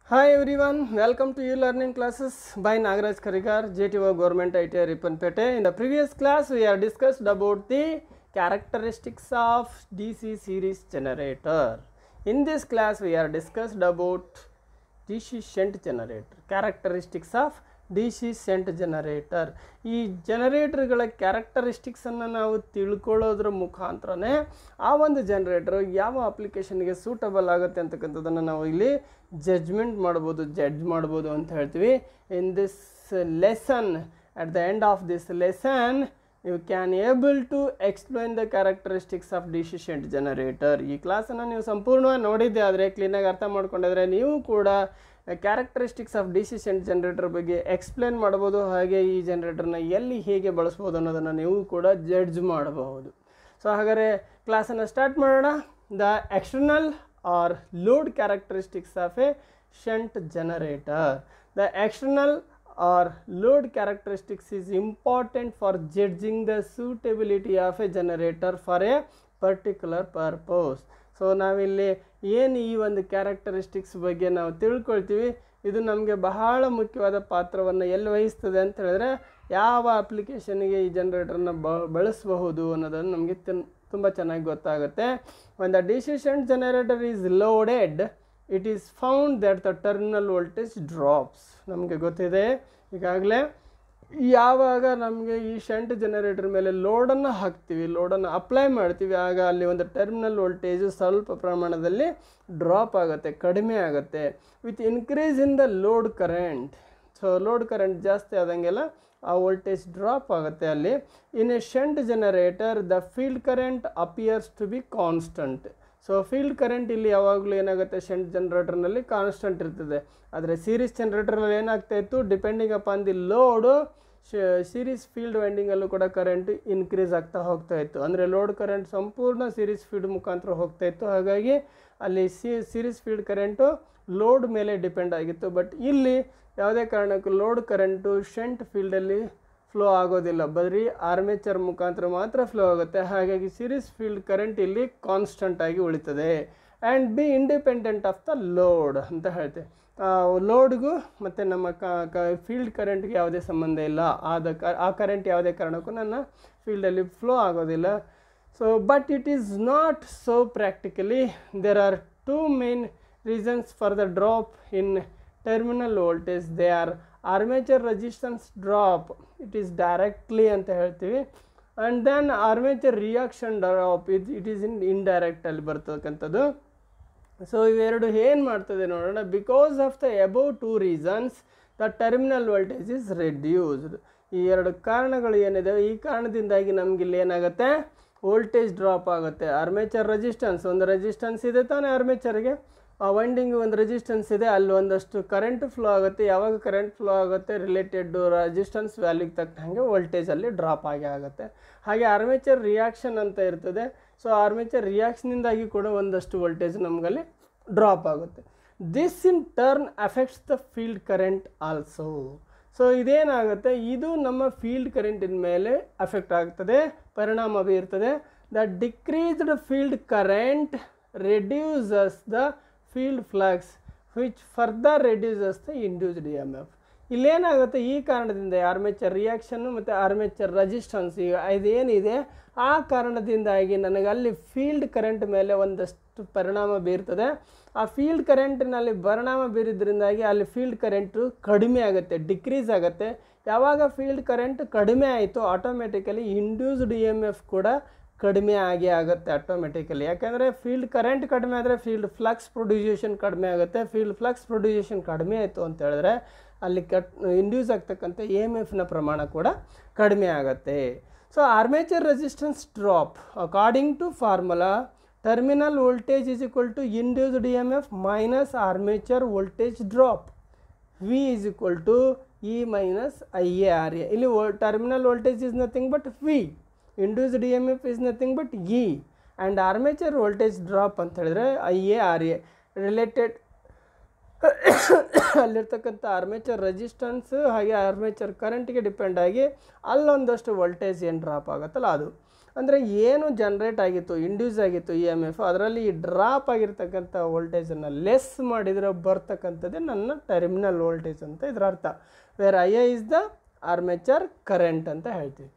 Hi everyone, welcome to e-learning classes by Nagaraj Karikar, JTO Government IT Ripanpete. In the previous class, we have discussed about the characteristics of DC series generator. In this class, we have discussed about DC shunt generator, characteristics of DC shunt generator. ಈ ಜನರೇಟರ್ಗಳ ಕ್ಯಾರೆಕ್ಟರಿಸ್ಟಿಕ್ಸನ್ನು ನಾವು ತಿಳ್ಕೊಳ್ಳೋದ್ರ ಮುಖಾಂತರನೇ ಆ ಒಂದು generator ಯಾವ ಅಪ್ಲಿಕೇಶನ್ಗೆ suitable ಆಗುತ್ತೆ ಅಂತಕ್ಕಂಥದ್ದನ್ನು ನಾವು ಇಲ್ಲಿ ಜಡ್ಜ್ಮೆಂಟ್ ಮಾಡ್ಬೋದು ಜಡ್ಜ್ ಮಾಡ್ಬೋದು ಅಂತ ಹೇಳ್ತೀವಿ in this lesson at the end of this lesson you can able to explain the characteristics of DC shunt generator ಈ ಕ್ಲಾಸನ್ನು ನೀವು ಸಂಪೂರ್ಣವಾಗಿ ನೋಡಿದ್ದೆ ಆದರೆ ಕ್ಲೀನಾಗಿ ಅರ್ಥ ಮಾಡ್ಕೊಂಡಿದ್ರೆ ನೀವು ಕೂಡ ಕ್ಯಾರೆಕ್ಟರಿಸ್ಟಿಕ್ಸ್ ಆಫ್ ಡಿಸಿಷೆಂಟ್ ಜನರೇಟರ್ ಬಗ್ಗೆ ಎಕ್ಸ್ಪ್ಲೇನ್ ಮಾಡ್ಬೋದು ಹಾಗೆ ಈ ಜನರೇಟರ್ನ ಎಲ್ಲಿ ಹೇಗೆ ಬಳಸ್ಬೋದು ಅನ್ನೋದನ್ನು ನೀವು ಕೂಡ ಜಡ್ಜ್ ಮಾಡಬಹುದು ಸೊ ಹಾಗಾದರೆ ಕ್ಲಾಸನ್ನು ಸ್ಟಾರ್ಟ್ ಮಾಡೋಣ the external or load characteristics of a shunt generator the external or load characteristics is important for judging the suitability of a generator for a particular purpose so ನಾವಿಲ್ಲಿ ಏನು ಈ ಒಂದು characteristics ಬಗ್ಗೆ ನಾವು ತಿಳ್ಕೊಳ್ತೀವಿ ಇದು ನಮಗೆ ಬಹಳ ಮುಖ್ಯವಾದ ಪಾತ್ರವನ್ನು ಎಲ್ಲಿ ವಹಿಸ್ತದೆ ಅಂತ ಹೇಳಿದ್ರೆ ಯಾವ ಅಪ್ಲಿಕೇಶನ್ಗೆ ಈ ಜನರೇಟರ್ನ ಬ ಬಳಸಬಹುದು ಅನ್ನೋದನ್ನು ನಮಗೆ ತಿನ್ ತುಂಬ ಚೆನ್ನಾಗಿ ಗೊತ್ತಾಗುತ್ತೆ ಒಂದು the DC shunt generator is loaded it is found that the terminal voltage drops ನಮಗೆ ಗೊತ್ತಿದೆ ಈಗಾಗಲೇ ಯಾವಾಗ ನಮಗೆ ಈ ಶಂಟ್ ಜನರೇಟರ್ ಮೇಲೆ ಲೋಡನ್ನು ಹಾಕ್ತೀವಿ ಲೋಡನ್ನು ಅಪ್ಲೈ ಮಾಡ್ತೀವಿ ಆಗ ಅಲ್ಲಿ ಒಂದು ಟರ್ಮಿನಲ್ ವೋಲ್ಟೇಜು ಸ್ವಲ್ಪ ಪ್ರಮಾಣದಲ್ಲಿ ಡ್ರಾಪ್ ಆಗುತ್ತೆ ಕಡಿಮೆ ಆಗುತ್ತೆ with increase in the load current so load current ಜಾಸ್ತಿ ಆದಂಗೆಲ್ಲ ಆ ವೋಲ್ಟೇಜ್ ಡ್ರಾಪ್ ಆಗುತ್ತೆ ಅಲ್ಲಿ in a shunt generator the field current appears to be constant so field current ಇಲ್ಲಿ ಯಾವಾಗಲೂ ಏನಾಗುತ್ತೆ ಶಂಟ್ ಜನರೇಟರ್ನಲ್ಲಿ ಕಾನ್ಸ್ಟಂಟ್ ಇರ್ತದೆ ಆದರೆ ಸೀರೀಸ್ ಜನರೇಟರ್ನಲ್ಲಿ ಏನಾಗ್ತಾ ಇತ್ತು depending upon the load series field ವೈಂಡಿಂಗಲ್ಲೂ ಕೂಡ ಕರೆಂಟ್ ಇನ್ಕ್ರೀಸ್ ಆಗ್ತಾ ಹೋಗ್ತಾ ಇತ್ತು ಅಂದರೆ ಲೋಡ್ ಕರೆಂಟ್ ಸಂಪೂರ್ಣ ಸೀರೀಸ್ ಫೀಲ್ಡ್ ಮುಖಾಂತರ ಹೋಗ್ತಾ ಇತ್ತು ಹಾಗಾಗಿ ಅಲ್ಲಿ C series field current load ಮೇಲೆ ಡಿಪೆಂಡ್ ಆಗಿತ್ತು ಬಟ್ ಇಲ್ಲಿ ಯಾವುದೇ ಕಾರಣಕ್ಕೂ ಲೋಡ್ ಕರೆಂಟು ಶಂಟ್ ಫೀಲ್ಡಲ್ಲಿ ಫ್ಲೋ ಆಗೋದಿಲ್ಲ ಬರೀ ಆರ್ಮೇಚರ್ ಮುಖಾಂತರ ಮಾತ್ರ ಫ್ಲೋ ಆಗುತ್ತೆ ಹಾಗಾಗಿ ಸೀರೀಸ್ ಫೀಲ್ಡ್ ಕರೆಂಟ್ ಇಲ್ಲಿ ಕಾನ್ಸ್ಟಂಟ್ ಆಗಿ ಉಳಿತದೆ and be independent of the load ಅಂತ ಹೇಳ್ತೇವೆ ಲೋಡ್ಗೂ ಮತ್ತು ನಮ್ಮ ಕ ಫೀಲ್ಡ್ ಕರೆಂಟ್ಗೆ ಯಾವುದೇ ಸಂಬಂಧ ಇಲ್ಲ ಆದ ಕ ಆ ಕರೆಂಟ್ ಯಾವುದೇ ಕಾರಣಕ್ಕೂ ನನ್ನ ಫೀಲ್ಡಲ್ಲಿ ಫ್ಲೋ ಆಗೋದಿಲ್ಲ so but it is not so practically there are two main reasons for the drop in terminal voltage they are armature resistance drop it is directly ಅಂತ ಹೇಳ್ತೀವಿ and then armature reaction drop ಇದು it is in indirectly ಬರ್ತಕ್ಕಂಥದ್ದು so ಇವೆರಡು ಏನು ಮಾಡ್ತದೆ ನೋಡೋಣ because of the above two reasons the terminal voltage is reduced ಈ ಎರಡು ಕಾರಣಗಳು ಏನಿದೆ ಈ ಕಾರಣದಿಂದಾಗಿ ನಮ್ಗೆ ಇಲ್ಲಿ ಏನಾಗುತ್ತೆ ವೋಲ್ಟೇಜ್ ಡ್ರಾಪ್ ಆಗುತ್ತೆ ಆರ್ಮೇಚರ್ ರೆಸಿಸ್ಟೆನ್ಸ್ ಒಂದು ರೆಸಿಸ್ಟೆನ್ಸ್ ಇದೆ ತಾನೇ ಆರ್ಮೇಚರ್ಗೆ ಆ ವೈಂಡಿಂಗ್ ಒಂದು ರೆಸಿಸ್ಟೆನ್ಸ್ ಇದೆ ಅಲ್ಲಿ ಒಂದಷ್ಟು ಕರೆಂಟ್ ಫ್ಲೋ ಆಗುತ್ತೆ ಯಾವಾಗ ಕರೆಂಟ್ ಫ್ಲೋ ಆಗುತ್ತೆ ರಿಲೇಟೆಡ್ ರೆಸಿಸ್ಟೆನ್ಸ್ ವ್ಯಾಲ್ಯೂಗೆ ತಕ್ಕಂಗೆ ವೋಲ್ಟೇಜಲ್ಲಿ ಡ್ರಾಪ್ ಆಗಿ ಆಗುತ್ತೆ ಹಾಗೆ ಆರ್ಮೇಚರ್ ರಿಯಾಕ್ಷನ್ ಅಂತ ಇರ್ತದೆ ಸೊ ಆರ್ಮೇಚರ್ ರಿಯಾಕ್ಷನಿಂದಾಗಿ ಕೂಡ ಒಂದಷ್ಟು ವೋಲ್ಟೇಜ್ ನಮಗಲ್ಲಿ ಡ್ರಾಪ್ ಆಗುತ್ತೆ this in turn affects the field current also so ಇದೇನಾಗುತ್ತೆ ಇದು ನಮ್ಮ ಫೀಲ್ಡ್ ಕರೆಂಟಿನ ಮೇಲೆ ಅಫೆಕ್ಟ್ ಆಗ್ತದೆ ಪರಿಣಾಮ ಬೀರ್ತದೆ the decreased field current reduces the field flux which further reduces the induced E M F ಇಲ್ಲೇನಾಗುತ್ತೆ ಈ ಕಾರಣದಿಂದ ಆರ್ಮೇಚರ್ ರಿಯಾಕ್ಷನ್ನು ಮತ್ತು ಆರ್ಮೇಚರ್ ರೆಸಿಸ್ಟೆನ್ಸ್ ಈಗ ಇದೇನಿದೆ ಆ ಕಾರಣದಿಂದಾಗಿ ನನಗೆ ಅಲ್ಲಿ ಫೀಲ್ಡ್ ಕರೆಂಟ್ ಮೇಲೆ ಒಂದಷ್ಟು ಪರಿಣಾಮ ಬೀರ್ತದೆ ಆ ಫೀಲ್ಡ್ ಕರೆಂಟಿನಲ್ಲಿ ಪರಿಣಾಮ ಬೀರಿದ್ರಿಂದಾಗಿ ಅಲ್ಲಿ ಫೀಲ್ಡ್ ಕರೆಂಟು ಕಡಿಮೆ ಆಗುತ್ತೆ ಡಿಕ್ರೀಸ್ ಆಗುತ್ತೆ ಯಾವಾಗ ಫೀಲ್ಡ್ ಕರೆಂಟ್ ಕಡಿಮೆ ಆಯಿತು automatically induced E M F ಕೂಡ ಕಡಿಮೆ ಆಗೇ ಆಗುತ್ತೆ ಆಟೋಮೆಟಿಕಲಿ ಯಾಕಂದರೆ ಫೀಲ್ಡ್ ಕರೆಂಟ್ ಕಡಿಮೆ ಆದರೆ ಫೀಲ್ಡ್ ಫ್ಲಕ್ಸ್ ಪ್ರೊಡ್ಯೂಸೇಷನ್ ಕಡಿಮೆ ಆಗುತ್ತೆ ಫೀಲ್ಡ್ ಫ್ಲಕ್ಸ್ ಪ್ರೊಡ್ಯೂಸೇಷನ್ ಕಡಿಮೆ ಆಯಿತು ಅಂತ ಹೇಳಿದ್ರೆ ಅಲ್ಲಿ ಕಟ್ ಇಂಡ್ಯೂಸ್ ಆಗ್ತಕ್ಕಂಥ ಎ ಎಮ್ ಎಫ್ನ ಪ್ರಮಾಣ ಕೂಡ ಕಡಿಮೆ ಆಗುತ್ತೆ so armature resistance drop according to formula terminal voltage is equal to induced E M F minus armature voltage drop V is equal to E minus I A R A ಇಲ್ಲಿ terminal voltage is nothing but V induced E M F is nothing but E and armature voltage drop ಅಂತ ಹೇಳಿದ್ರೆ I A R A related ಅಲ್ಲಿರ್ತಕ್ಕಂಥ armature resistance ಹಾಗೆ armature ಕರೆಂಟ್ಗೆ depend ಆಗಿ ಅಲ್ಲೊಂದಷ್ಟು voltage ಏನು drop ಆಗುತ್ತಲ್ಲ ಅದು ಅಂದರೆ ಏನು ಜನ್ರೇಟ್ ಆಗಿತ್ತು ಇಂಡ್ಯೂಸ್ ಆಗಿತ್ತು ಇ ಎಮ್ ಎಫ್ ಅದರಲ್ಲಿ ಈ ಡ್ರಾಪ್ ಆಗಿರ್ತಕ್ಕಂಥ ವೋಲ್ಟೇಜನ್ನು ಲೆಸ್ ಮಾಡಿದರೆ ಬರ್ತಕ್ಕಂಥದ್ದೇ ನನ್ನ ಟರ್ಮಿನಲ್ ವೋಲ್ಟೇಜ್ ಅಂತ ಇದರ ಅರ್ಥ where I A is the armature current ಅಂತ ಹೇಳ್ತೀವಿ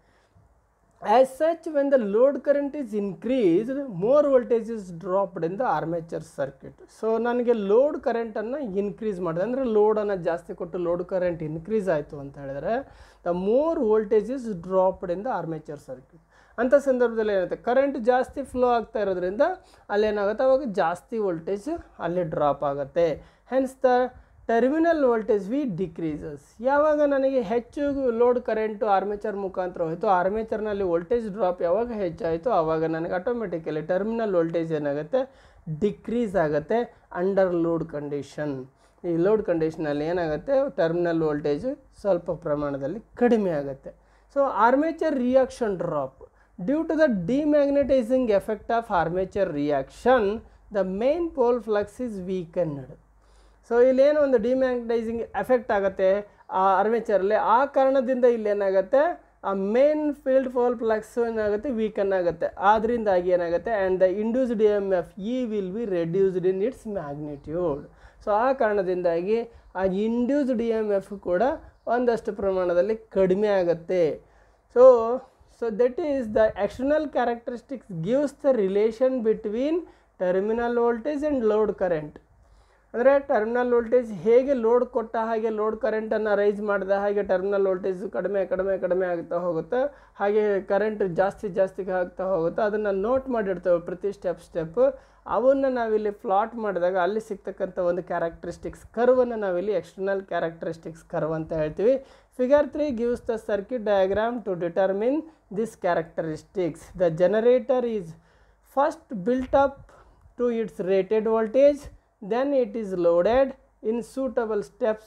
as such when the load current is increased more voltage is dropped in the armature circuit so ನನಗೆ ಲೋಡ್ ಕರೆಂಟನ್ನು ಇನ್ಕ್ರೀಸ್ ಮಾಡಿದೆ ಅಂದರೆ ಲೋಡನ್ನು ಜಾಸ್ತಿ ಕೊಟ್ಟು ಲೋಡ್ ಕರೆಂಟ್ ಇನ್ಕ್ರೀಸ್ ಆಯಿತು ಅಂತ ಹೇಳಿದ್ರೆ the more voltage is dropped in the armature circuit ಅಂಥ ಸಂದರ್ಭದಲ್ಲಿ ಏನಾಗುತ್ತೆ ಕರೆಂಟ್ ಜಾಸ್ತಿ ಫ್ಲೋ ಆಗ್ತಾ ಇರೋದ್ರಿಂದ ಅಲ್ಲೇನಾಗುತ್ತೆ ಅವಾಗ ಜಾಸ್ತಿ ವೋಲ್ಟೇಜ್ ಅಲ್ಲಿ ಡ್ರಾಪ್ ಆಗುತ್ತೆ hence the terminal voltage V decreases ಯಾವಾಗ ನನಗೆ ಹೆಚ್ಚು ಲೋಡ್ ಕರೆಂಟು ಆರ್ಮೇಚರ್ ಮುಖಾಂತರ ಹೋಯಿತು ಆರ್ಮೇಚರ್ನಲ್ಲಿ ವೋಲ್ಟೇಜ್ ಡ್ರಾಪ್ ಯಾವಾಗ ಹೆಚ್ಚಾಯಿತು ಆವಾಗ ನನಗೆ ಆಟೋಮೆಟಿಕಲಿ ಟರ್ಮಿನಲ್ ವೋಲ್ಟೇಜ್ ಏನಾಗುತ್ತೆ ಡಿಕ್ರೀಸ್ ಆಗುತ್ತೆ ಅಂಡರ್ ಲೋಡ್ ಕಂಡೀಷನ್ ಈ ಲೋಡ್ ಕಂಡೀಷನಲ್ಲಿ ಏನಾಗುತ್ತೆ ಟರ್ಮಿನಲ್ ವೋಲ್ಟೇಜು ಸ್ವಲ್ಪ ಪ್ರಮಾಣದಲ್ಲಿ ಕಡಿಮೆ ಆಗುತ್ತೆ so armature reaction drop due to the demagnetising effect of armature reaction the main pole flux is weakened so ಇಲ್ಲೇನೋ ಒಂದು ಡಿಮ್ಯಾಗ್ನೆಟೈಸಿಂಗ್ ಎಫೆಕ್ಟ್ ಆಗುತ್ತೆ ಆ ಅರ್ಮೇಚರಲ್ಲಿ ಆ ಕಾರಣದಿಂದ ಇಲ್ಲಿ ಏನಾಗುತ್ತೆ ಆ ಮೇನ್ ಫೀಲ್ಡ್ ಫೋಲ್ ಫ್ಲಕ್ಸ್ ಏನಾಗುತ್ತೆ ವೀಕನ್ ಆಗುತ್ತೆ ಆದ್ರಿಂದಾಗಿ ಏನಾಗುತ್ತೆ and the induced D M F E will be reduced in its magnitude so ಆ ಕಾರಣದಿಂದಾಗಿ ಆ ಇಂಡ್ಯೂಸ್ಡ್ ಡಿ ಎಮ್ ಎಫ್ ಕೂಡ ಒಂದಷ್ಟು ಪ್ರಮಾಣದಲ್ಲಿ ಕಡಿಮೆ ಆಗುತ್ತೆ so so that is the external characteristics gives the relation between terminal voltage and load current ಅಂದರೆ terminal voltage ಹೇಗೆ ಲೋಡ್ ಕೊಟ್ಟ ಹಾಗೆ ಲೋಡ್ ಕರೆಂಟನ್ನು ರೈಸ್ ಮಾಡಿದ ಹಾಗೆ ಟರ್ಮಿನಲ್ ವೋಲ್ಟೇಜ್ ಕಡಿಮೆ ಕಡಿಮೆ ಕಡಿಮೆ ಆಗ್ತಾ ಹೋಗುತ್ತೆ ಹಾಗೆ ಕರೆಂಟ್ ಜಾಸ್ತಿ ಜಾಸ್ತಿ ಆಗ್ತಾ ಹೋಗುತ್ತೆ ಅದನ್ನು ನೋಟ್ ಮಾಡಿರ್ತೇವೆ ಪ್ರತಿ ಸ್ಟೆಪ್ ಸ್ಟೆಪ್ ಅವನ್ನು ನಾವಿಲ್ಲಿ ಪ್ಲಾಟ್ ಮಾಡಿದಾಗ ಅಲ್ಲಿ ಸಿಗ್ತಕ್ಕಂಥ ಒಂದು ಕ್ಯಾರೆಕ್ಟರಿಸ್ಟಿಕ್ಸ್ ಕರ್ವನ್ನು ನಾವಿಲ್ಲಿ ಎಕ್ಸ್ಟರ್ನಲ್ ಕ್ಯಾರೆಕ್ಟರಿಸ್ಟಿಕ್ಸ್ ಕರ್ವ್ ಅಂತ ಹೇಳ್ತೀವಿ figure three gives the circuit diagram to determine this characteristics the generator is first built up to its rated voltage then it is loaded in suitable steps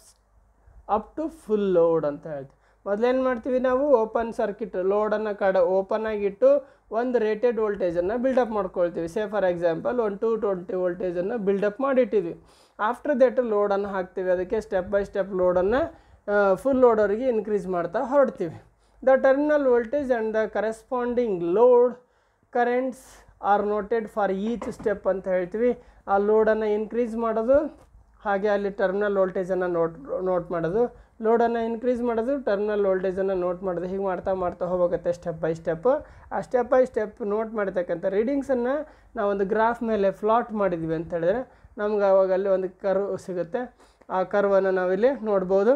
up to full load ಅಂತ ಹೇಳ್ತೀವಿ ಮೊದಲೇನು ಮಾಡ್ತೀವಿ ನಾವು open circuit ಲೋಡನ್ನು ಕಡ open ಆಗಿಟ್ಟು ಒಂದು rated ವೋಲ್ಟೇಜನ್ನು build up ಮಾಡ್ಕೊಳ್ತೀವಿ say for example one two twenty ವೋಲ್ಟೇಜನ್ನು build up ಮಾಡಿಟ್ಟಿದ್ವಿ ಆಫ್ಟರ್ ದಟ್ ಲೋಡನ್ನು ಹಾಕ್ತೀವಿ ಅದಕ್ಕೆ ಸ್ಟೆಪ್ ಬೈ ಸ್ಟೆಪ್ ಲೋಡನ್ನು ಫುಲ್ ಲೋಡವರೆಗೆ ಇನ್ಕ್ರೀಸ್ ಮಾಡ್ತಾ ಹೊರಡ್ತೀವಿ the terminal voltage and the corresponding load currents are noted for each step ಅಂತ ಹೇಳ್ತೀವಿ ಆ ಲೋಡನ್ನು ಇನ್ಕ್ರೀಸ್ ಮಾಡೋದು ಹಾಗೆ ಅಲ್ಲಿ ಟರ್ಮಿನಲ್ ವೋಲ್ಟೇಜನ್ನು ನೋಟ್ ನೋಟ್ ಮಾಡೋದು ಲೋಡನ್ನು ಇನ್ಕ್ರೀಸ್ ಮಾಡೋದು ಟರ್ಮಿನಲ್ ವೋಲ್ಟೇಜನ್ನು ನೋಟ್ ಮಾಡೋದು ಹೀಗೆ ಮಾಡ್ತಾ ಮಾಡ್ತಾ ಹೋಗುತ್ತೆ ಸ್ಟೆಪ್ ಬೈ ಸ್ಟೆಪ್ ಆ ಸ್ಟೆಪ್ ಬೈ ಸ್ಟೆಪ್ ನೋಟ್ ಮಾಡಿರ್ತಕ್ಕಂಥ ರೀಡಿಂಗ್ಸನ್ನು ನಾವೊಂದು ಗ್ರಾಫ್ ಮೇಲೆ ಫ್ಲಾಟ್ ಮಾಡಿದ್ವಿ ಅಂತ ಹೇಳಿದ್ರೆ ನಮ್ಗೆ ಅವಾಗ ಅಲ್ಲಿ ಒಂದು ಕರ್ವ್ ಸಿಗುತ್ತೆ ಆ ಕರ್ವನ್ನು ನಾವಿಲ್ಲಿ ನೋಡ್ಬೋದು